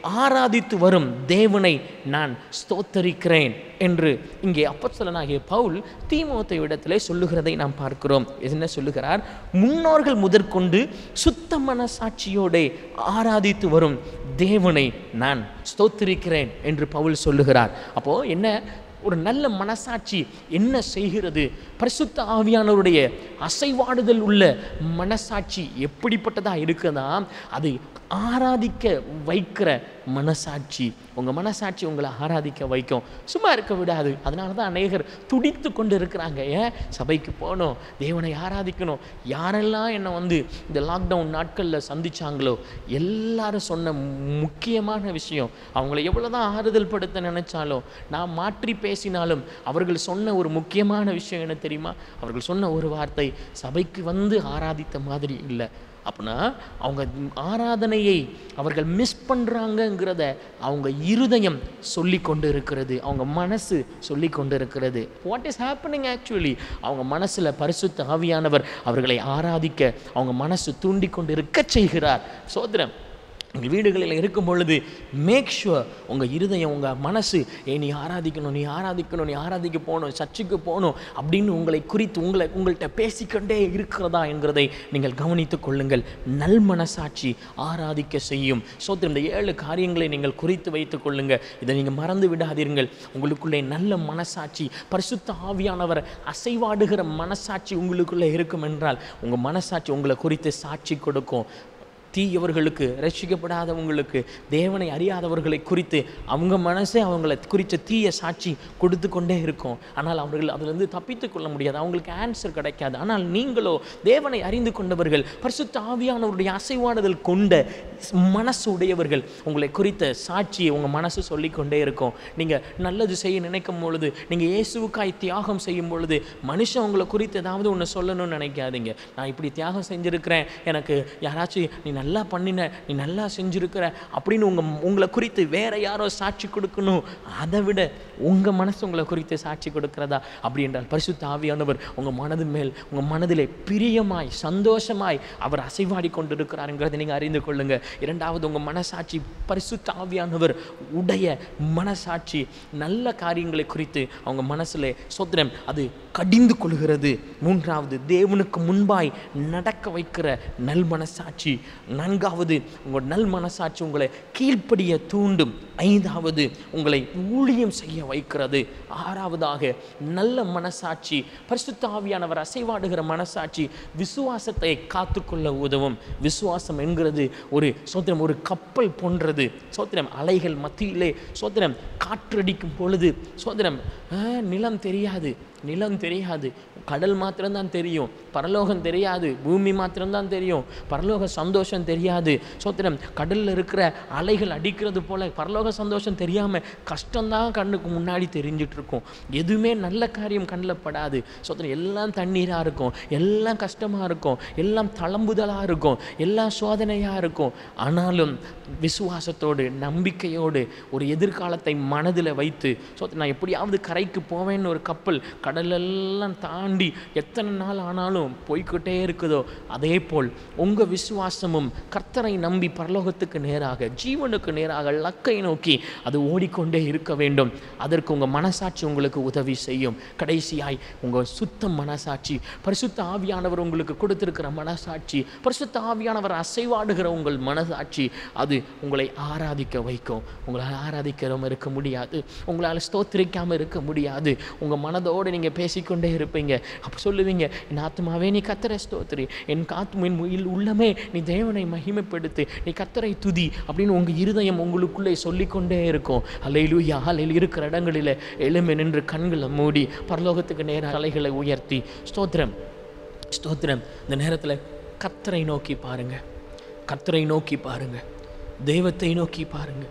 ஆராதித்து வரும் தேவனை நான் ஸ்தோத்தரிக்கிறேன் என்று இங்கே அப்போஸ்தலனாகிய பவுல் தீமோத்தேயுவிடத்திலே சொல்லுகிறதை நாம் பார்க்கிறோம் என்ன சொல்லுகிறார் முன்னோர்கள் முதற்கொண்டு சுத்த மனசாட்சியோட ஆராதித்து வரும் தேவனை நான் ஸ்தோத்திரிக்கிறேன் என்று பவுல் சொல்லுகிறார் அப்போ என்ன ஒரு நல்ல மனசாட்சி என்ன செய்கிறது பரிசுத்த ஆவியானவருடைய அசைவாடுதல் உள்ள மனசாட்சி எப்படிப்பட்டதா இருக்குதா அது ஆராதிக்க வைக்கிற மனசாட்சி உங்கள் மனசாட்சி உங்களை ஆராதிக்க வைக்கும் சும்மா இருக்க விடாது அதனால தான் அநேகர் துடித்து கொண்டு இருக்கிறாங்க ஏன் சபைக்கு போகணும் தேவனை ஆராதிக்கணும் யாரெல்லாம் என்னை வந்து இந்த லாக்டவுன் நாட்களில் சந்திச்சாங்களோ எல்லாரும் சொன்ன முக்கியமான விஷயம் அவங்கள எவ்வளோதான் ஆறுதல் படுத்த நினைச்சாலும் நான் மாற்றி பேசினாலும் அவர்கள் சொன்ன ஒரு முக்கியமான விஷயம் என்ன தெரியுமா அவர்கள் சொன்ன ஒரு வார்த்தை சபைக்கு வந்து ஆராதித்த மாதிரி இல்லை அப்படின்னா அவங்க ஆராதனையை அவர்கள் மிஸ் பண்ணுறாங்கங்கிறத அவங்க இருதயம் சொல்லி கொண்டு இருக்கிறது அவங்க மனசு சொல்லி கொண்டு இருக்கிறது வாட் இஸ் ஹேப்பனிங் ஆக்சுவலி அவங்க மனசில் பரிசுத்த ஆவியானவர் அவர்களை ஆராதிக்க அவங்க மனசு தூண்டி கொண்டு இருக்க செய்கிறார் சோதரம் உங்கள் வீடுகளில் இருக்கும் பொழுது மேக் ஷுவர் உங்கள் இருதயம் உங்கள் மனசு ஏ நீ ஆராதிக்கணும் நீ ஆராதிக்கணும் நீ ஆராதிக்க போகணும் சர்ச்சுக்கு போகணும் அப்படின்னு உங்களை குறித்து உங்களை உங்கள்கிட்ட பேசிக்கொண்டே இருக்கிறதா என்கிறதை நீங்கள் கவனித்துக் கொள்ளுங்கள் நல் மனசாட்சி ஆராதிக்க செய்யும் சோத்திரம் இந்த ஏழு காரியங்களை நீங்கள் குறித்து வைத்துக் கொள்ளுங்க இதை நீங்கள் மறந்து விடாதீர்கள் உங்களுக்குள்ளே நல்ல மனசாட்சி பரிசுத்த ஆவியானவர் அசைவாடுகிற மனசாட்சி உங்களுக்குள்ளே இருக்கும் என்றால் உங்கள் மனசாட்சி உங்களை குறித்து சாட்சி கொடுக்கும் தீயவர்களுக்கு ரட்சிக்கப்படாதவங்களுக்கு தேவனை அறியாதவர்களை குறித்து அவங்க மனசே அவங்களை குறித்த தீய சாட்சி கொடுத்து கொண்டே இருக்கும் ஆனால் அவர்கள் அதிலிருந்து தப்பித்து கொள்ள முடியாது அவங்களுக்கு ஆன்சர் கிடைக்காது ஆனால் நீங்களோ தேவனை அறிந்து கொண்டவர்கள் பரிசுத்த ஆவியானவருடைய அசைவாடுதல் கொண்ட மனசு உடையவர்கள் உங்களை குறித்த சாட்சியை உங்கள் மனசு சொல்லிக்கொண்டே இருக்கும் நீங்கள் நல்லது செய்ய நினைக்கும் பொழுது நீங்கள் இயேசுவுக்காய் தியாகம் செய்யும் பொழுது மனுஷன் உங்களை குறித்து ஏதாவது ஒன்று சொல்லணும்னு நினைக்காதீங்க நான் இப்படி தியாகம் செஞ்சுருக்கிறேன் எனக்கு யாராச்சும் நீ நல்லா பண்ணின நீ நல்லா செஞ்சுருக்கிற அப்படின்னு உங்கள் உங்களை குறித்து வேற யாரோ சாட்சி கொடுக்கணும் அதை விட உங்கள் மனசு உங்களை குறித்து சாட்சி கொடுக்கிறதா அப்படி என்றால் பரிசுத்த ஆவியானவர் உங்கள் மனது மேல் உங்கள் மனதிலே பிரியமாய் சந்தோஷமாய் அவர் அசைவாடி கொண்டிருக்கிறாருங்கிறதை நீங்கள் அறிந்து கொள்ளுங்க இரண்டாவது உங்கள் மனசாட்சி பரிசுத்த ஆவியானவர் உடைய மனசாட்சி நல்ல காரியங்களை குறித்து அவங்க மனசில் சொத்திரம் அது கடிந்து கொள்கிறது மூன்றாவது தேவனுக்கு முன்பாய் நடக்க வைக்கிற நல் மனசாட்சி நான்காவது உங்கள் நல் மனசாட்சி உங்களை கீழ்ப்படிய தூண்டும் ஐந்தாவது உங்களை ஊழியம் செய்ய வைக்கிறது ஆறாவதாக நல்ல மனசாட்சி பரிசுத்த ஆவியானவர் அசைவாடுகிற மனசாட்சி விசுவாசத்தை காத்துக்கொள்ள உதவும் விசுவாசம் என்கிறது ஒரு சோத்திரம் ஒரு கப்பல் போன்றது சோத்திரம் அலைகள் மத்தியிலே சோத்திரம் காற்றடிக்கும் பொழுது சோத்திரம் ஆ, நிலம் தெரியாது நிலம் தெரியாது கடல் மாத்திரம்தான் தெரியும் பரலோகம் தெரியாது பூமி மாத்திரம்தான் தெரியும் பரலோக சந்தோஷம் தெரியாது சோத்திரம் கடலில் இருக்கிற அலைகள் அடிக்கிறது போல பரலோக சந்தோஷம் தெரியாமல் கஷ்டம்தான் கண்ணுக்கு முன்னாடி தெரிஞ்சிட்டு இருக்கும் எதுவுமே நல்ல காரியம் கண்ணில் படாது சோத்திரம் எல்லாம் தண்ணீராக இருக்கும் எல்லாம் கஷ்டமாக இருக்கும் எல்லாம் தளம்புதலாக இருக்கும் எல்லாம் சோதனையாக இருக்கும் ஆனாலும் விசுவாசத்தோடு நம்பிக்கையோடு ஒரு எதிர்காலத்தை மனதில் வைத்து ஸோ நான் எப்படியாவது கரைக்கு போவேன்னு ஒரு கப்பல் கடலெல்லாம் தாண்டி எத்தனை நாள் ஆனாலும் போய்க்கிட்டே இருக்குதோ அதே போல் உங்கள் விசுவாசமும் கர்த்தரை நம்பி பரலோகத்துக்கு நேராக ஜீவனுக்கு நேராக லக்கை நோக்கி அது ஓடிக்கொண்டே இருக்க வேண்டும் அதற்கு உங்கள் மனசாட்சி உங்களுக்கு உதவி செய்யும் கடைசியாய் உங்கள் சுத்த மனசாட்சி பரிசுத்த ஆவியானவர் உங்களுக்கு கொடுத்திருக்கிற மனசாட்சி பரிசுத்த ஆவியானவர் அசைவாடுகிற உங்கள் மனசாட்சி அது உங்களை ஆராதிக்க வைக்கும் உங்களை ஆராதிக்கிறவங்க இருக்க முடியாது உங்களால் ஸ்தோத்திரிக்காமல் இருக்க முடியாது உங்கள் மனதோடு நீங்கள் பேசிக்கொண்டே இருப்பீங்க அப்போ சொல்லுவீங்க என் ஆத்மாவே நீ கத்தரை ஸ்தோத்திரி என் காத்து என் உயில் உள்ளமே நீ தேவனை மகிமைப்படுத்து நீ கத்தரை துதி அப்படின்னு உங்கள் இருதயம் உங்களுக்குள்ளே சொல்லிக்கொண்டே இருக்கும் அலையிலூயா அலையில் இருக்கிற இடங்களில் எழுமை நின்று கண்களை மூடி பரலோகத்துக்கு நேர அலைகளை உயர்த்தி ஸ்தோத்திரம் ஸ்தோத்திரம் இந்த நேரத்தில் கத்தரை நோக்கி பாருங்க கத்தரை நோக்கி பாருங்க தெய்வத்தை நோக்கி பாருங்க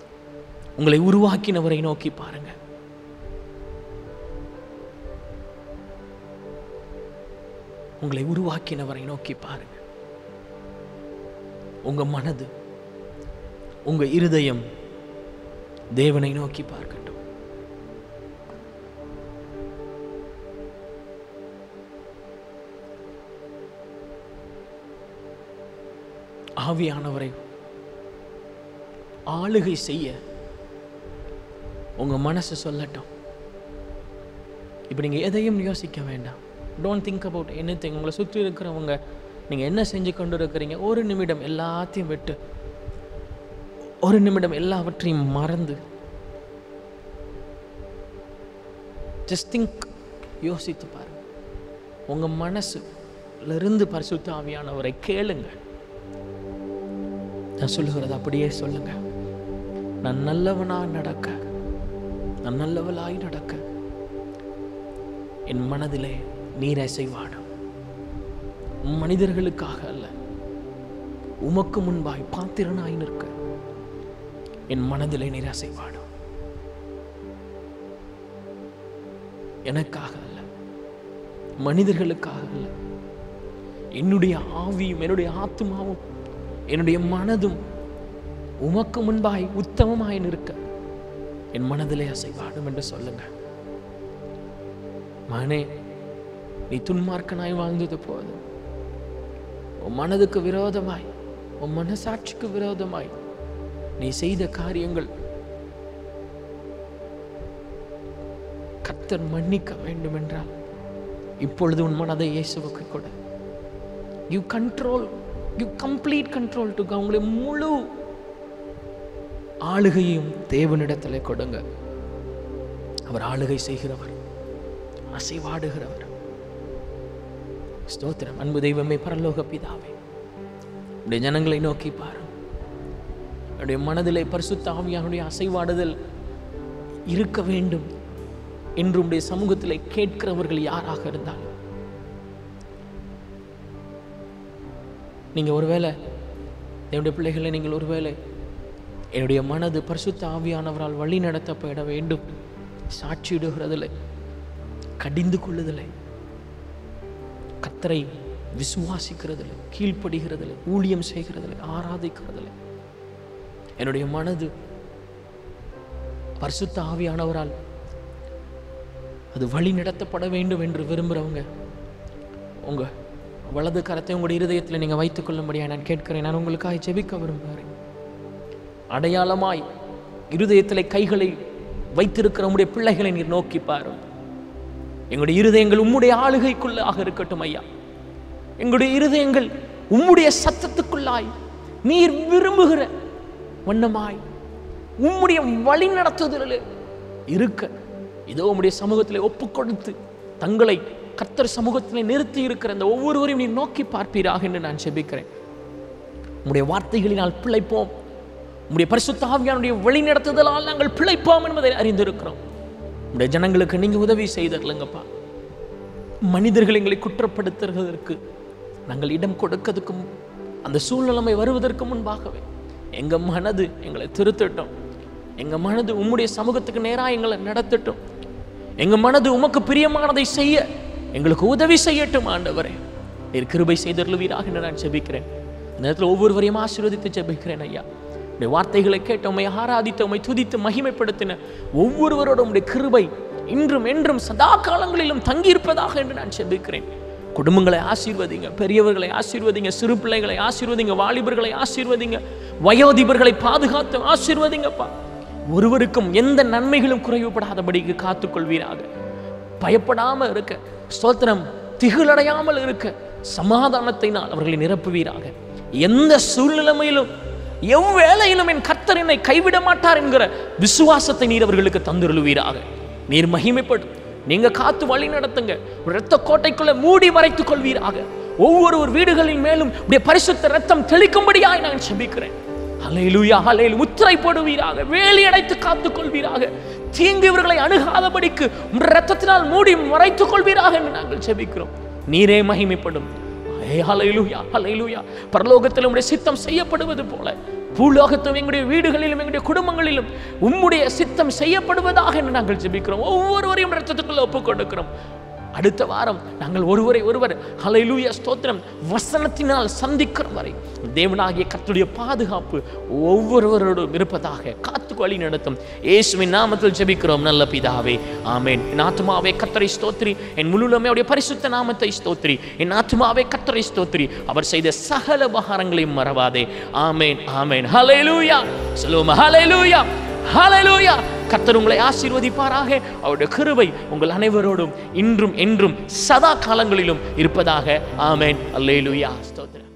உங்களை உருவாக்கினவரை நோக்கி பாருங்க உங்களை உருவாக்கினவரை நோக்கி பாருங்க உங்க மனது உங்க இருதயம் தேவனை நோக்கி பார்க்கட்டும் ஆவியானவரை ஆளுகை செய்ய உங்க மனசு சொல்லட்டும் இப்போ நீங்கள் எதையும் யோசிக்க வேண்டாம் don't think about anything உங்களை சுற்றி இருக்கிறவங்க நீங்கள் என்ன செஞ்சு கொண்டு இருக்கிறீங்க ஒரு நிமிடம் எல்லாத்தையும் விட்டு ஒரு நிமிடம் எல்லாவற்றையும் மறந்து ஜஸ்ட் திங்க் யோசித்து பாருங்க உங்கள் மனசுல இருந்து பரிசுத்த ஆவியானவரை கேளுங்க நான் சொல்லுகிறது அப்படியே சொல்லுங்க நான் நல்லவனா நடக்க நான் நல்லவளாய் நடக்க என் மனதிலே நீர் அசைவாடும் மனிதர்களுக்காக அல்ல உமக்கு முன்பாய் பாத்திரனாய் நிற்க என் மனதிலே நீர் அசைவாடும் எனக்காக அல்ல மனிதர்களுக்காக அல்ல என்னுடைய ஆவியும் என்னுடைய ஆத்மாவும் என்னுடைய மனதும் உமக்கு முன்பாய் உத்தமமாய் நிற்க என் மனதிலே அசைவாடும் என்று சொல்லுங்க மகனே நீ துன்மார்க்கனாய் வாழ்ந்தது போதும் உன் மனதுக்கு விரோதமாய் உன் மனசாட்சிக்கு விரோதமாய் நீ செய்த காரியங்கள் கர்த்தர் மன்னிக்க வேண்டும் என்றால் இப்பொழுது உன் மனதை இயேசுவுக்கு கொடு you control you complete control to உங்களுடைய முழு ஆளுகையும் தேவனிடத்தில் கொடுங்க அவர் ஆளுகை செய்கிறவர் அசைவாடுகிறவர் ஸ்தோத்திரம் அன்பு தெய்வமே பரலோக பிதாவே உடைய ஜனங்களை நோக்கி பாரு என்னுடைய மனதிலே பரிசுத்த ஆவியானுடைய அசைவாடுதல் இருக்க வேண்டும் என்று உடைய சமூகத்தில் கேட்கிறவர்கள் யாராக இருந்தாலும் நீங்க ஒருவேளை என்னுடைய பிள்ளைகளை நீங்கள் ஒருவேளை என்னுடைய மனது பரிசுத்த ஆவியானவரால் வழி நடத்தப்பட வேண்டும் சாட்சியிடுகிறதில்லை கடிந்து கொள்ளுதலை கத்தரை விசுவாசிக்கிறதில்லை கீழ்ப்படுகிறதில்லை ஊழியம் செய்கிறதில்லை ஆராதிக்கிறதில்லை என்னுடைய மனது பரிசுத்த ஆவியானவரால் அது வழி நடத்தப்பட வேண்டும் என்று விரும்புகிறவங்க உங்க வலது கரத்தை உங்களுடைய இருதயத்தில் நீங்கள் வைத்துக் கொள்ளும்படியா நான் கேட்கிறேன் நான் உங்களுக்காக ஜெபிக்க விரும்புகிறேன் அடையாளமாய் இருதயத்தில் கைகளை வைத்திருக்கிற உங்களுடைய பிள்ளைகளை நீர் நோக்கி பாரும் எங்களுடைய இருதயங்கள் உம்முடைய ஆளுகைக்குள்ளாக இருக்கட்டும் ஐயா எங்களுடைய இருதயங்கள் உம்முடைய சத்தத்துக்குள்ளாய் நீர் விரும்புகிற வண்ணமாய் உம்முடைய வழி நடத்துதலில் இருக்க இதோ உம்முடைய சமூகத்தில் ஒப்புக் கொடுத்து தங்களை கர்த்தர் சமூகத்திலே நிறுத்தி இருக்கிற அந்த ஒவ்வொருவரையும் நீர் நோக்கி பார்ப்பீராக என்று நான் செபிக்கிறேன் உம்முடைய வார்த்தைகளினால் பிழைப்போம் உம்முடைய பரிசுத்த ஆவியானுடைய வழி நடத்துதலால் நாங்கள் பிழைப்போம் என்பதை அறிந்திருக்கிறோம் உடைய ஜனங்களுக்கு நீங்க உதவி செய்தருங்கப்பா மனிதர்கள் எங்களை குற்றப்படுத்துவதற்கு நாங்கள் இடம் கொடுக்கிறதுக்கும் அந்த சூழ்நிலைமை வருவதற்கு முன்பாகவே எங்க மனது எங்களை திருத்தட்டும் எங்க மனது உம்முடைய சமூகத்துக்கு நேராக எங்களை நடத்தட்டும் எங்க மனது உமக்கு பிரியமானதை செய்ய எங்களுக்கு உதவி செய்யட்டும் ஆண்டவரே நீர் கிருபை செய்தருளுவீராக என்று நான் ஜெபிக்கிறேன் இந்த நேரத்தில் ஒவ்வொருவரையும் ஆசீர்வதித்து ஜெபிக்கிறேன் ஐயா உடைய வார்த்தைகளை கேட்டு உம்மை ஆராதித்து உம்மை துதித்து மகிமைப்படுத்தின ஒவ்வொருவரோட உம்முடைய கிருபை இன்றும் என்றும் சதா காலங்களிலும் தங்கியிருப்பதாக என்று நான் செபிக்கிறேன் குடும்பங்களை ஆசீர்வதிங்க பெரியவர்களை ஆசீர்வதிங்க சிறு பிள்ளைகளை ஆசீர்வதிங்க வாலிபர்களை ஆசீர்வதிங்க வயோதிபர்களை பாதுகாத்து ஆசீர்வதிங்கப்பா ஒருவருக்கும் எந்த நன்மைகளும் குறைவுபடாதபடிக்கு காத்துக்கொள்வீராக பயப்படாம இருக்க ஸ்தோத்திரம் திகிலடையாமல் இருக்க சமாதானத்தினால் அவர்களை நிரப்புவீராக எந்த சூழ்நிலைமையிலும் எவ்வேளையிலும் என் கர்த்தர் என்னை கைவிட மாட்டார் என்கிற விசுவாசத்தை நீர் அவர்களுக்கு தந்துருளுவீராக நீர் மகிமைப்படும் நீங்க காத்து வழி நடத்துங்க ஒரு இரத்த கோட்டைக்குள்ள மூடி மறைத்துக் கொள்வீராக ஒவ்வொரு வீடுகளின் மேலும் உடைய பரிசுத்த ரத்தம் தெளிக்கும்படியாய் நான் செபிக்கிறேன் ஹalleluya ஹalleluya முத்திரை போடுவீராக வேலி அடைத்து காத்துக் கொள்வீராக தீங்கு இவர்களை அணுகாதபடிக்கு உம்முடைய ரத்தத்தினால் மூடி மறைத்துக் கொள்வீராக என்று நாங்கள் செபிக்கிறோம் நீரே மகிமைப்படும் ஏ, ஹalleluya ஹalleluya பரலோகத்தில் உம்முடைய சித்தம் செய்யப்படுவது போல பூலோகத்தும் எங்களுடைய வீடுகளிலும் எங்களுடைய குடும்பங்களிலும் உம்முடைய சித்தம் செய்யப்படுவதாக என்று நாங்கள் ஜெபிக்கிறோம் ஒவ்வொருவரையும் ரத்தத்துக்குள்ள ஒப்புக் கொடுக்கிறோம் அடுத்த வாரம் நாங்கள் ஒருவரை ஒருவர் ஹalleluya ஸ்தோத்திரம் வசனத்தினால் சந்திக்கிற வரை தேவனாகிய கர்த்தருடைய பாதுகாப்பு ஒவ்வொருவரோடும் இருப்பதாக காத்து வழி நடத்தும் இயேசுவின் நாமத்தில் ஜெபிக்கிறோம் நல்ல பிதாவே ஆமென் என் ஆத்துமாவே கர்த்தரை ஸ்தோத்திரி என் முழுலமே அவருடைய பரிசுத்த நாமத்தை ஸ்தோத்திரி என் ஆத்துமாவே கர்த்தரை ஸ்தோத்திரி அவர் செய்த சகல உபகாரங்களையும் மறவாதே ஆமென் ஆமென் ஹalleluya சொல்லுவோம் ஹalleluya ஹalleluya கர்த்தர் உங்களை ஆசீர்வதிப்பாராக அவருடைய கிருபை உங்கள் அனைவரோடும் இன்றும் என்றும் சதா காலங்களிலும் இருப்பதாக ஆமென் அல்லேலூயா ஸ்தோத்திரம்